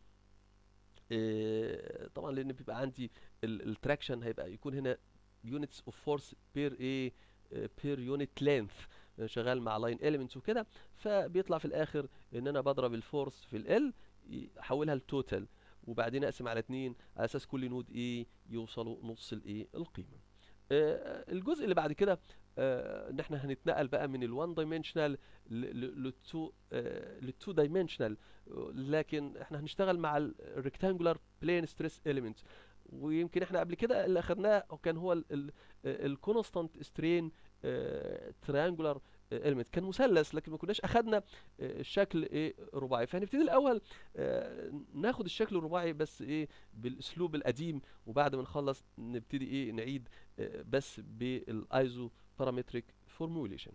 إيه، طبعا لان بيبقى عندي التراكشن هيبقى يكون هنا units of force per ايه بير يونت لينث شغال مع لاين elements وكده فبيطلع في الاخر ان انا بضرب الفورس في ال احولها لتوتال وبعدين اقسم على اتنين على اساس كل نود ايه يوصلوا نص الايه القيمه آه، الجزء اللي بعد كده آه، ان احنا هنتنقل بقى من ال1 دايمنشنال لل2 لل2 دايمنشنال لكن احنا هنشتغل مع الريكتانجولار بلين ستريس اليمنت ويمكن احنا قبل كده اللي اخدناه كان هو الكونستانت سترين تريانجولار اليمنت كان مثلث لكن ما كناش اخدنا آه، الشكل ايه رباعي فهنبتدي الاول آه، ناخد الشكل الرباعي بس ايه بالاسلوب القديم وبعد ما نخلص نبتدي ايه نعيد آه، بس بالايزو بارامتريك فورموليشن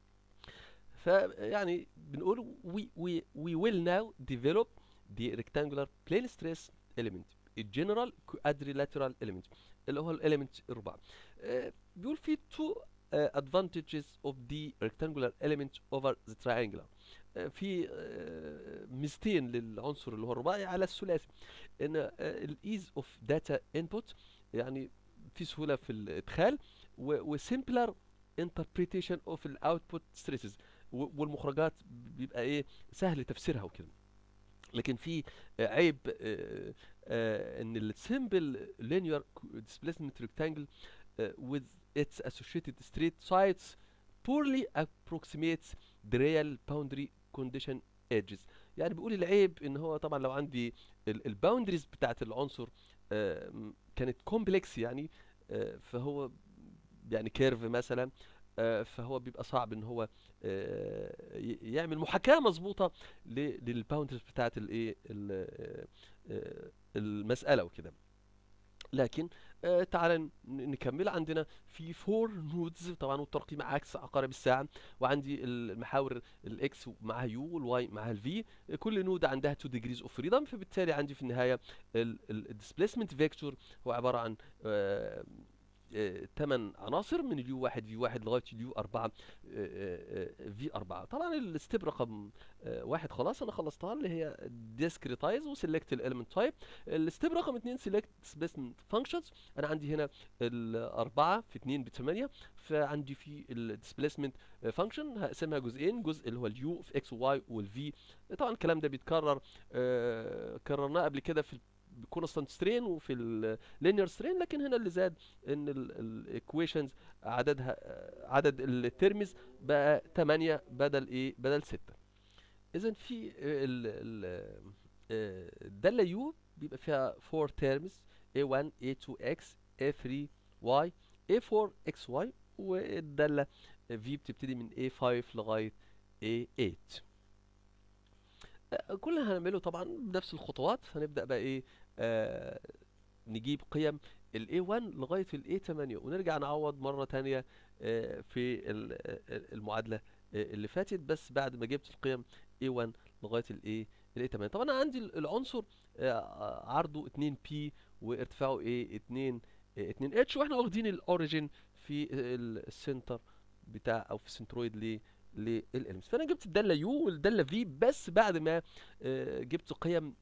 فيعني بنقول we, we, we will now develop the rectangular plane stress element a general quadrilateral element اللي هو الاليمنت الرباعي آه، بيقول في two uh, advantages of the rectangular element over the triangular آه، في آه، ميزتين للعنصر اللي هو الرباعي على الثلاثي ان الايز اوف داتا انبوت يعني في سهوله في الادخال وسيمبلر interpretation of الاوتبوت stresses و- والمخرجات بيبقى ايه سهل تفسيرها وكده لكن في آه، عيب آه، آه، ان السمبل linear displacement rectangle آه، with its associated straight sides poorly approximates the real boundary condition edges يعني بيقول العيب ان هو طبعا لو عندي الباوندريز بتاعت العنصر آه، م- كانت كومبلكس يعني آه، فهو يعني كيرف مثلا آه، فهو بيبقى صعب ان هو آه، ي- يعمل محاكاة مظبوطة للباوندريز بتاعت الايه ال- آه، آه، المسألة وكده لكن آه تعالى ن- نكمل عندنا في فور نودز طبعا والترقيم عكس عقارب الساعة وعندي المحاور الاكس معاها يو والواي معاها الفي كل نود عندها 2 ديجريز اوف فريدم فبالتالي عندي في النهاية الديسبيسمنت فيكتور هو عبارة عن آه 8 عناصر من اليو 1 في 1 لغايه اليو 4 في 4 طبعا الستيب رقم آه، واحد خلاص انا خلصتها اللي هي ديسكريتايز وسيلكت الاليمنت تايب الستيب رقم 2 سيلكت سبيسمنت فانكشنز انا عندي هنا الأربعة في 2 ب 8 فعندي في الديسبيسمنت فانكشن هقسمها جزئين جزء اللي هو اليو في اكس وواي والفي طبعا الكلام ده بيتكرر آه، كررناه قبل كده في كونستانت سترين وفي اللينير سترين لكن هنا اللي زاد ان الايكويشنز عددها آه، عدد الترمز بقى 8 بدل ايه بدل 6 اذا في ال ال آه، الداله يو بيبقى فيها 4 تيرمز a1 a2x a3y a4 xy والدالة في بتبتدي من A5 لغاية A8 آه، كل اللي هنعمله طبعا بنفس الخطوات هنبدأ بقى ايه آه نجيب قيم ال A1 لغاية ال A8 ونرجع نعوض مرة تانية آه في ال- آه، المعادلة آه، اللي فاتت بس بعد ما جبت القيم A1 لغاية ال A ال A8 طبعا انا عندي العنصر آه، عرضه 2P وارتفاعه ايه 2 آه، 2H واحنا واخدين الاوريجين في السنتر بتاع او في السنترويد ل للالمس فانا جبت الداله يو والداله في بس بعد ما آه، جبت قيم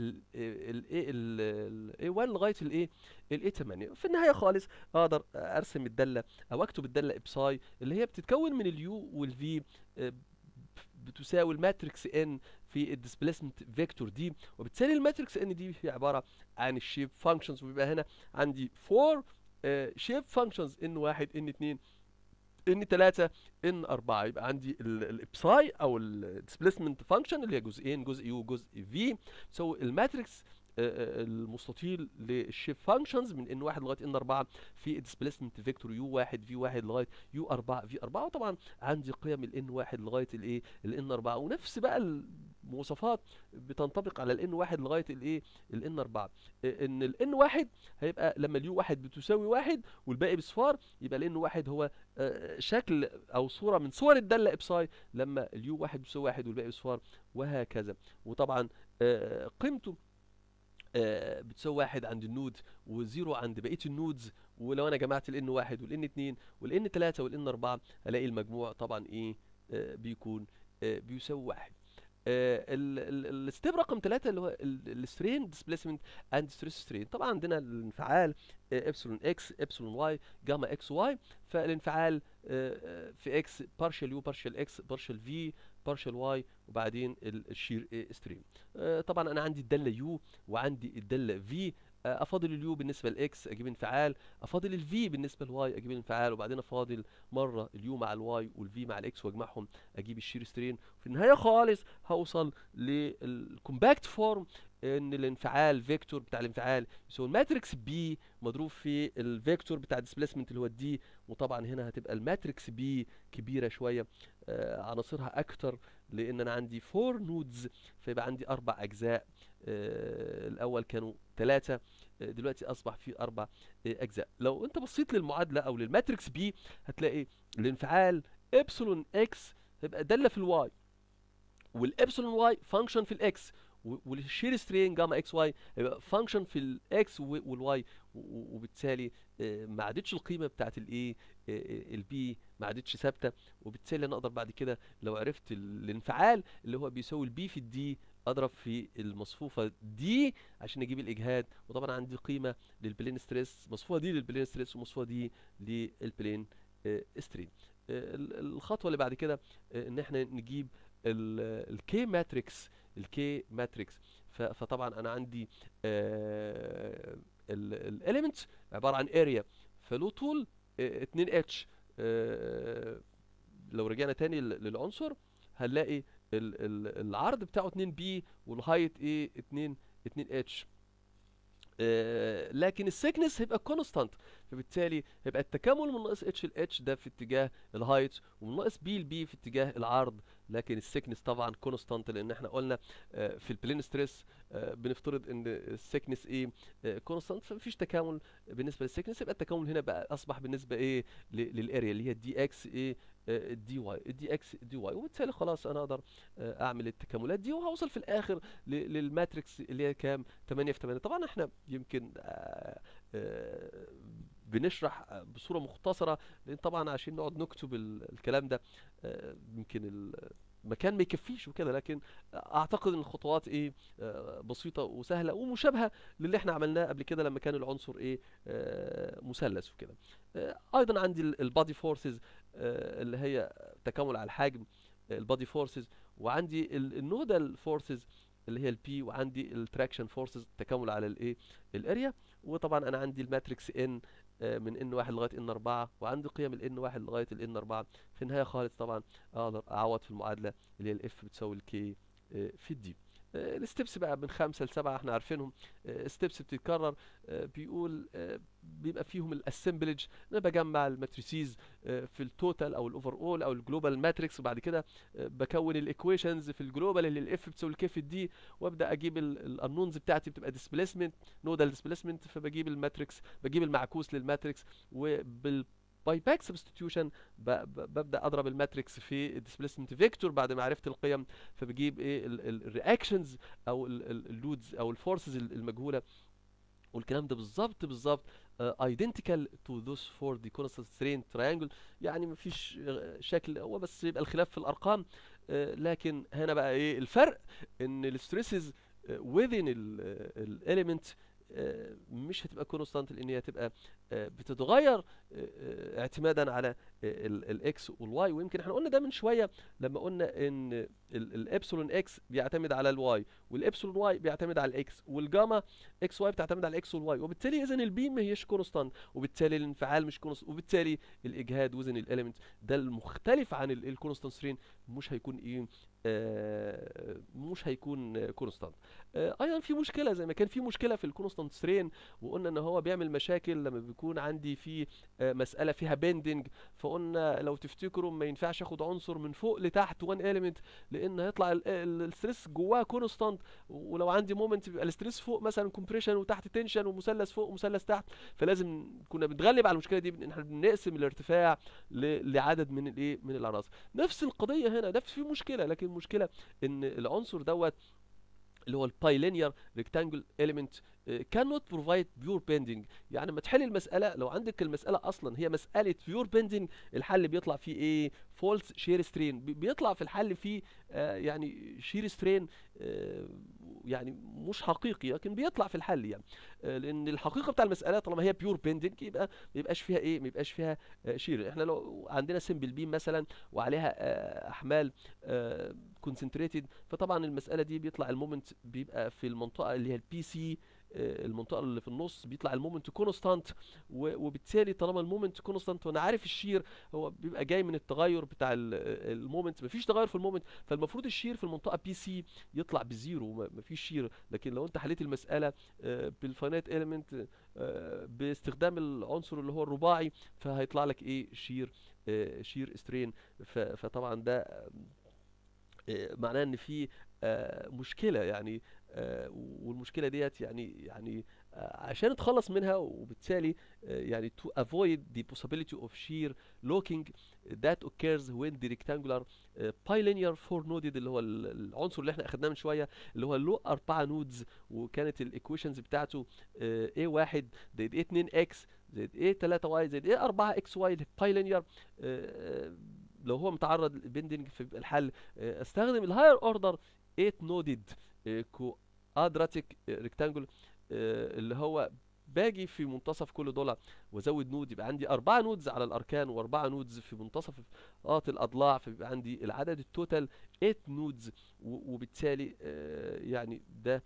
ال A1 لغايه الايه ال A8 في النهايه خالص اقدر ارسم الداله او اكتب الداله ابساي اللي هي بتتكون من اليو والفي بتساوي الماتريكس ان في الديسبيسمنت فيكتور دي وبالتالي الماتريكس ان دي هي عباره عن الشيب فانكشنز وبيبقى هنا عندي 4 شيب فانكشنز ان 1 ان 2 ان 3 ان 4 يبقى عندي الابساي او الديسبيسمنت فانكشن اللي هي جزئين جزء يو وجزء في تساوي الماتريكس آه، آه، المستطيل للشيب فانكشنز من ان 1 لغايه ان 4 في الديسبيسمنت فيكتور يو 1 في 1 لغايه يو 4 في 4 وطبعا عندي قيم الان 1 لغايه الايه الان 4 ونفس بقى المواصفات بتنطبق على الان 1 لغايه الايه الان 4 آه، ان الان 1 هيبقى لما اليو 1 بتساوي 1 والباقي بصفار يبقى الان 1 هو آه، شكل او صوره من صور الداله ابساي لما اليو 1 بيساوي 1 والباقي بصفار وهكذا وطبعا آه، قيمته آه، بتساوي واحد عند النود وزيرو عند بقيه النودز ولو انا جمعت الان واحد والان اتنين والان تلاته والان اربعه الاقي المجموع طبعا ايه آه، بيكون آه، بيساوي واحد الستيب رقم ثلاثة اللي هو السترين ديسبيسمنت اند ستريس سترين طبعا عندنا الانفعال ابسلون اكس ابسلون واي جاما اكس واي فالانفعال آه، آه، في اكس بارشال يو بارشال اكس بارشال في بارشال واي وبعدين الشير ستريم طبعا انا عندي الداله يو وعندي الداله في افاضل اليو بالنسبه لاكس اجيب انفعال افاضل الفي بالنسبه للواي اجيب انفعال وبعدين افاضل مره اليو مع الواي والفي مع الاكس واجمعهم اجيب الشير سترين في النهايه خالص هوصل للكومباكت فورم ان الانفعال فيكتور بتاع الانفعال يساوي الماتريكس بي مضروب في الفيكتور بتاع الديسبيسمنت اللي هو الدي وطبعا هنا هتبقى الماتريكس بي كبيره شويه آه، عناصرها اكتر لان انا عندي فور نودز فيبقى عندي اربع اجزاء آه، الاول كانوا ثلاثة دلوقتي اصبح في اربع آه، اجزاء لو انت بصيت للمعادله او للماتريكس بي هتلاقي الانفعال ابسلون اكس هيبقى داله في الواي والابسلون واي فانكشن في الاكس و- والشير سترين جاما اكس واي هيبقى فانكشن في الاكس والواي وبالتالي آه، ما عادتش القيمه بتاعت الايه البي ما عادتش ثابته وبالتالي انا اقدر بعد كده لو عرفت ال- الانفعال اللي هو بيساوي البي في الدي اضرب في المصفوفه دي عشان اجيب الاجهاد وطبعا عندي قيمه للبلين ستريس مصفوفه دي للبلين ستريس ومصفوفه دي للبلين آه، سترين آه، ال- الخطوه اللي بعد كده آه، ان احنا نجيب الكي ماتريكس الكي ماتريكس فطبعا انا عندي الاليمنت عباره عن اريا فله طول 2 اتش لو رجعنا تاني لل- للعنصر هنلاقي ال- ال- العرض بتاعه 2 بي والهايت ايه 2 2 اتش آه، لكن السيكنس هيبقى كونستانت فبالتالي هيبقى التكامل من ناقص اتش لاتش ده في اتجاه الهايت ومن ناقص بي لبي في اتجاه العرض لكن السيكنس طبعا كونستانت لان احنا قلنا آه، في البلين ستريس بنفترض ان السيكنس ايه كونستانت فمفيش تكامل بالنسبه للسيكنس يبقى التكامل هنا بقى اصبح بالنسبه ايه ل- للاريا اللي هي الدي اكس ايه الدي واي الدي اكس دي واي وبالتالي خلاص انا اقدر آه، اعمل التكاملات دي وهوصل في الاخر ل- للماتريكس اللي هي كام 8 في 8 طبعا احنا يمكن آه، آه، بنشرح بصوره مختصره لان طبعا عشان نقعد نكتب ال- الكلام ده آه، يمكن المكان ما يكفيش وكده لكن اعتقد ان الخطوات ايه آه، بسيطه وسهله ومشابهه للي احنا عملناه قبل كده لما كان العنصر ايه آه، مثلث وكده آه، ايضا عندي البادي فورسز اللي هي تكامل على الحجم البادي فورسز وعندي النودال فورسز اللي هي البي وعندي التراكشن فورسز تكامل على الايه الاريا وطبعا انا عندي الماتريكس ان من ان واحد لغايه ان اربعة وعندي قيم الان واحد لغايه الان اربعة في النهايه خالص طبعا اقدر اعوض في المعادله اللي هي الاف بتساوي الكي في الدي الستبس بقى من خمسة لسبعة احنا عارفينهم ستبس بتتكرر آه، بيقول آه، بيبقى فيهم الاسمبلج انا بجمع الماتريسيز في التوتال او الاوفر اول او الجلوبال ماتريكس وبعد كده آه، بكون الايكويشنز في الجلوبال اللي الاف بتساوي الكيف دي وابدا اجيب الانونز بتاعتي بتبقى ديسبيسمنت نودال ديسبيسمنت فبجيب الماتريكس بجيب المعكوس للماتريكس وبال باي باك سبستيتيوشن ببدا اضرب الماتريكس في الديسبيسمنت فيكتور بعد ما عرفت القيم فبجيب ايه الرياكشنز او اللودز او الفورسز المجهوله والكلام ده بالظبط بالظبط ايدنتيكال تو ذوس فور دي كونستانت سترين تراينجل يعني مفيش آه، شكل هو بس يبقى الخلاف في الارقام آه، لكن هنا بقى ايه الفرق ان الستريسز within الاليمنت آه، مش هتبقى كونستانت لان هي هتبقى آه، بتتغير آه، اعتمادا على الاكس والواي ويمكن احنا قلنا ده من شويه لما قلنا ان الابسلون اكس بيعتمد على الواي والابسلون واي بيعتمد على الاكس والجاما اكس واي بتعتمد على الاكس والواي وبالتالي اذا البي ما هيش كونستانت وبالتالي الانفعال مش كونستانت وبالتالي الاجهاد وزن الاليمنت ده المختلف عن الكونستانت سترين مش هيكون ايه آه مش هيكون كونستانت آه ايضا في مشكله زي ما كان في مشكله في الكونستانت سترين وقلنا ان هو بيعمل مشاكل لما بيكون عندي في آه مساله فيها بيندنج فقلنا لو تفتكروا ما ينفعش اخد عنصر من فوق لتحت وان اليمنت لان هيطلع الستريس جواه كونستانت ولو عندي مومنت بيبقى الستريس فوق مثلا كومبريشن وتحت تنشن ومثلث فوق ومثلث تحت فلازم كنا بنتغلب على المشكله دي ان احنا بنقسم الارتفاع لعدد من الايه من العناصر نفس القضيه هنا نفس في مشكله لكن المشكله ان العنصر دوت اللي هو البايلينير ريكتانجل اليمنت cannot provide pure bending يعني لما تحل المسألة لو عندك المسألة أصلا هي مسألة pure bending الحل بيطلع فيه إيه false shear strain بيطلع في الحل فيه آه يعني shear strain آه يعني مش حقيقي لكن بيطلع في الحل يعني آه لأن الحقيقة بتاع المسألة طالما هي pure bending يبقى ما يبقاش فيها إيه ما يبقاش فيها آه shear احنا لو عندنا سمبل بيم مثلا وعليها آه أحمال آه concentrated فطبعا المسألة دي بيطلع المومنت بيبقى في المنطقة اللي هي البي سي المنطقه اللي في النص بيطلع المومنت كونستانت وبالتالي طالما المومنت كونستانت وانا عارف الشير هو بيبقى جاي من التغير بتاع المومنت مفيش تغير في المومنت فالمفروض الشير في المنطقه بي سي يطلع بزيرو مفيش شير لكن لو انت حليت المساله بالفاينات اليمنت باستخدام العنصر اللي هو الرباعي فهيطلع لك ايه شير شير سترين فطبعا ده معناه ان في مشكله يعني والمشكله ديت يعني يعني عشان نتخلص منها وبالتالي يعني to avoid the possibility of shear locking that occurs when the rectangular bilinear four noded اللي هو العنصر اللي احنا اخدناه من شويه اللي هو له اربعه نودز وكانت الايكويشنز بتاعته a1 زائد a2x زائد a3y زائد a4 xy bilinear لو هو متعرض للبندنج في الحل استخدم الهاير اوردر 8 نودد كوادراتيك ريكتانجل اللي هو باجي في منتصف كل ضلع وازود نود يبقى عندي أربعة نودز على الأركان وأربعة نودز في منتصف نقاط الأضلاع فيبقى عندي العدد التوتال 8 نودز وبالتالي يعني ده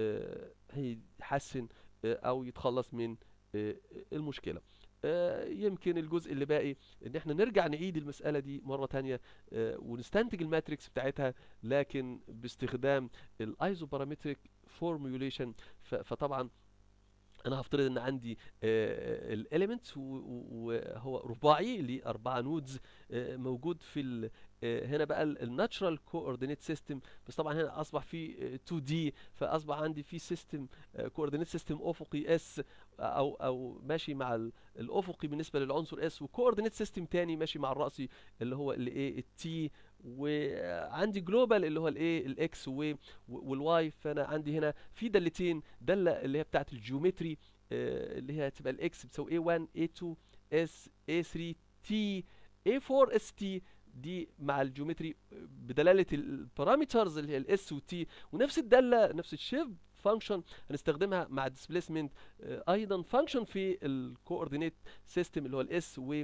هيحسن أو يتخلص من المشكلة يمكن الجزء اللي باقي ان احنا نرجع نعيد المسألة دي مرة تانية ونستنتج الماتريكس بتاعتها لكن باستخدام الايزوبارامتريك فورميوليشن فطبعا انا هفترض ان عندي الاليمنت وهو رباعي لاربعه نودز موجود في هنا بقى الناتشرال كوردينيت سيستم بس طبعا هنا اصبح في 2 دي فاصبح عندي في سيستم كوردينيت سيستم افقي اس او او ماشي مع الافقي بالنسبه للعنصر اس وكوردينيت سيستم تاني ماشي مع الراسي اللي هو الايه التي وعندي جلوبال اللي هو الايه الاكس والواي فانا عندي هنا في دالتين داله اللي هي بتاعه الجيومتري اللي هي هتبقى الاكس بتساوي A1 A2 S A3 T A4 ST دي مع الجيومتري بدلاله البارامترز اللي هي الاس والتي ونفس الداله نفس الشيب فانكشن هنستخدمها مع الديسبيسمنت ايضا فانكشن في الكوردينيت سيستم اللي هو الاس و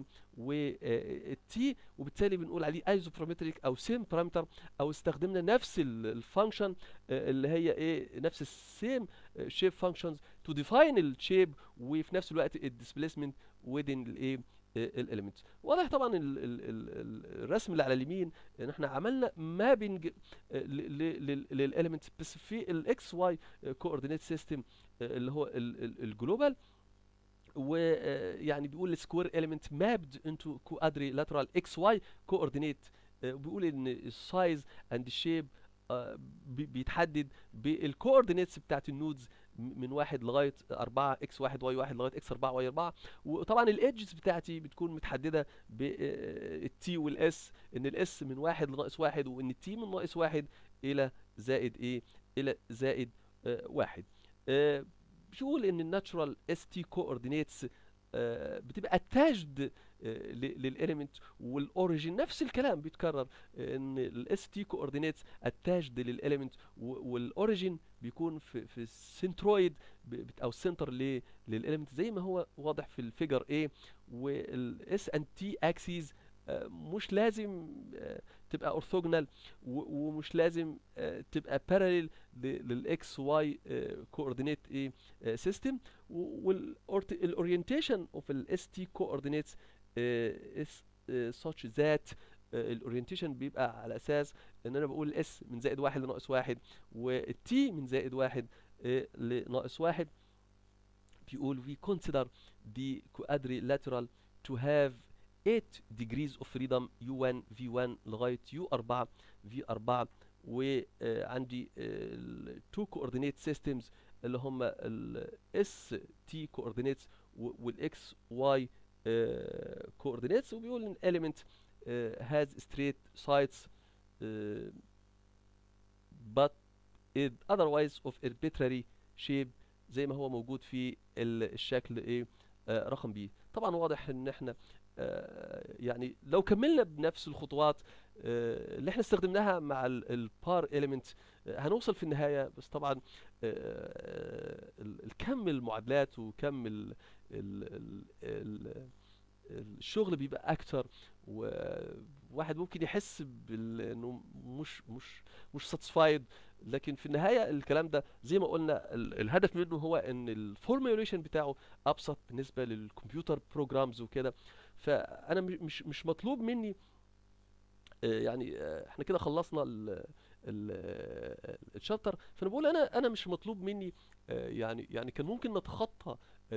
والتي وبالتالي بنقول عليه ايزوبارامتريك او سيم بارامتر او استخدمنا نفس الفانكشن اللي هي ايه نفس السيم شيب فانكشنز تو ديفاين الشيب وفي نفس الوقت الديسبيسمنت within الايه الاليمنت واضح طبعا ال ال ال الرسم اللي على اليمين ان احنا عملنا مابنج للاليمنت بس في الاكس واي كوردينيت سيستم اللي هو الجلوبال ويعني بيقول السكوير اليمنت مابد انتو كوادريلاترال اكس واي كوردينيت بيقول ان السايز اند الشيب بيتحدد بالكوردينيتس بتاعت النودز من واحد لغايه 4 اكس 1 واي 1 لغايه اكس 4 واي 4 وطبعا الايدجز بتاعتي بتكون متحدده بالتي والاس ان الاس من واحد لناقص واحد وان التي من ناقص واحد الى زائد ايه الى زائد آه واحد آه بيقول ان الناتشورال اس تي كوردينيتس بتبقى اتاجد للاليمنت والاوريجين نفس الكلام بيتكرر ان الاس تي كوردينيتس اتاجد للاليمنت والاوريجين بيكون في في السنترويد او السنتر للاليمنت زي ما هو واضح في الفيجر A والاس اند تي اكسيز مش لازم تبقى اورثوجونال ومش لازم تبقى باراليل للاكس واي كوردينيت ايه سيستم والاورينتيشن اوف الاس تي كوردينيتس is such that الاورينتيشن بيبقى على اساس ان انا بقول الاس من زائد واحد لناقص واحد والتي من زائد واحد لناقص واحد بيقول we consider the quadrilateral to have 8 degrees of freedom u1 v1 لغاية u4 v4 وعندي ال two coordinate systems اللي هم ال s t coordinates وال x y uh, coordinates وبيقول ان element uh, has straight sides uh, but is otherwise of arbitrary shape زي ما هو موجود في الشكل ايه آه رقم بي طبعا واضح ان احنا آه يعني لو كملنا بنفس الخطوات آه اللي احنا استخدمناها مع البار اليمنت هنوصل في النهايه بس طبعا الكم المعادلات وكم ال ال ال الشغل بيبقى اكتر وواحد ممكن يحس انه مش مش مش ساتسفايد لكن في النهايه الكلام ده زي ما قلنا الهدف منه هو ان الفورميوليشن بتاعه ابسط بالنسبه للكمبيوتر بروجرامز وكده فانا مش مش مطلوب مني يعني احنا كده خلصنا الشابتر فانا بقول انا انا مش مطلوب مني يعني يعني كان ممكن نتخطى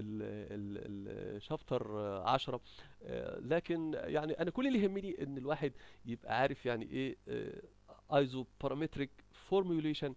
الشابتر 10 لكن يعني انا كل اللي يهمني ان الواحد يبقى عارف يعني ايه ايزو بارامتريك فورميوليشن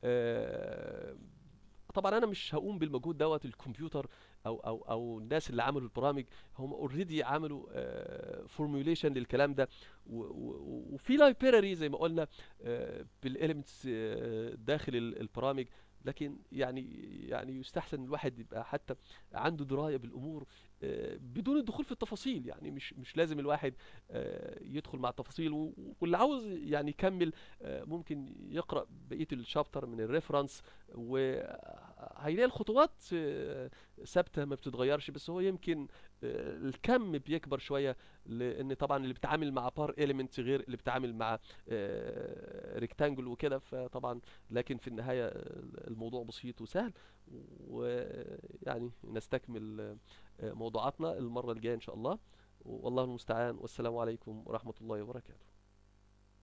طبعا انا مش هقوم بالمجهود دوت الكمبيوتر او او او الناس اللي عملوا البرامج هم اوريدي عملوا فورميوليشن للكلام ده وفي لايبراري زي ما قلنا بالاليمنتس داخل البرامج لكن يعني يعني يستحسن الواحد يبقى حتى عنده درايه بالامور بدون الدخول في التفاصيل يعني مش مش لازم الواحد يدخل مع التفاصيل واللي عاوز يعني يكمل ممكن يقرا بقيه الشابتر من الريفرنس وهيلاقي الخطوات ثابته ما بتتغيرش بس هو يمكن الكم بيكبر شويه لان طبعا اللي بيتعامل مع بار اليمنت غير اللي بيتعامل مع ريكتانجل وكده فطبعا لكن في النهايه الموضوع بسيط وسهل ويعني نستكمل موضوعاتنا المره الجايه ان شاء الله والله المستعان والسلام عليكم ورحمه الله وبركاته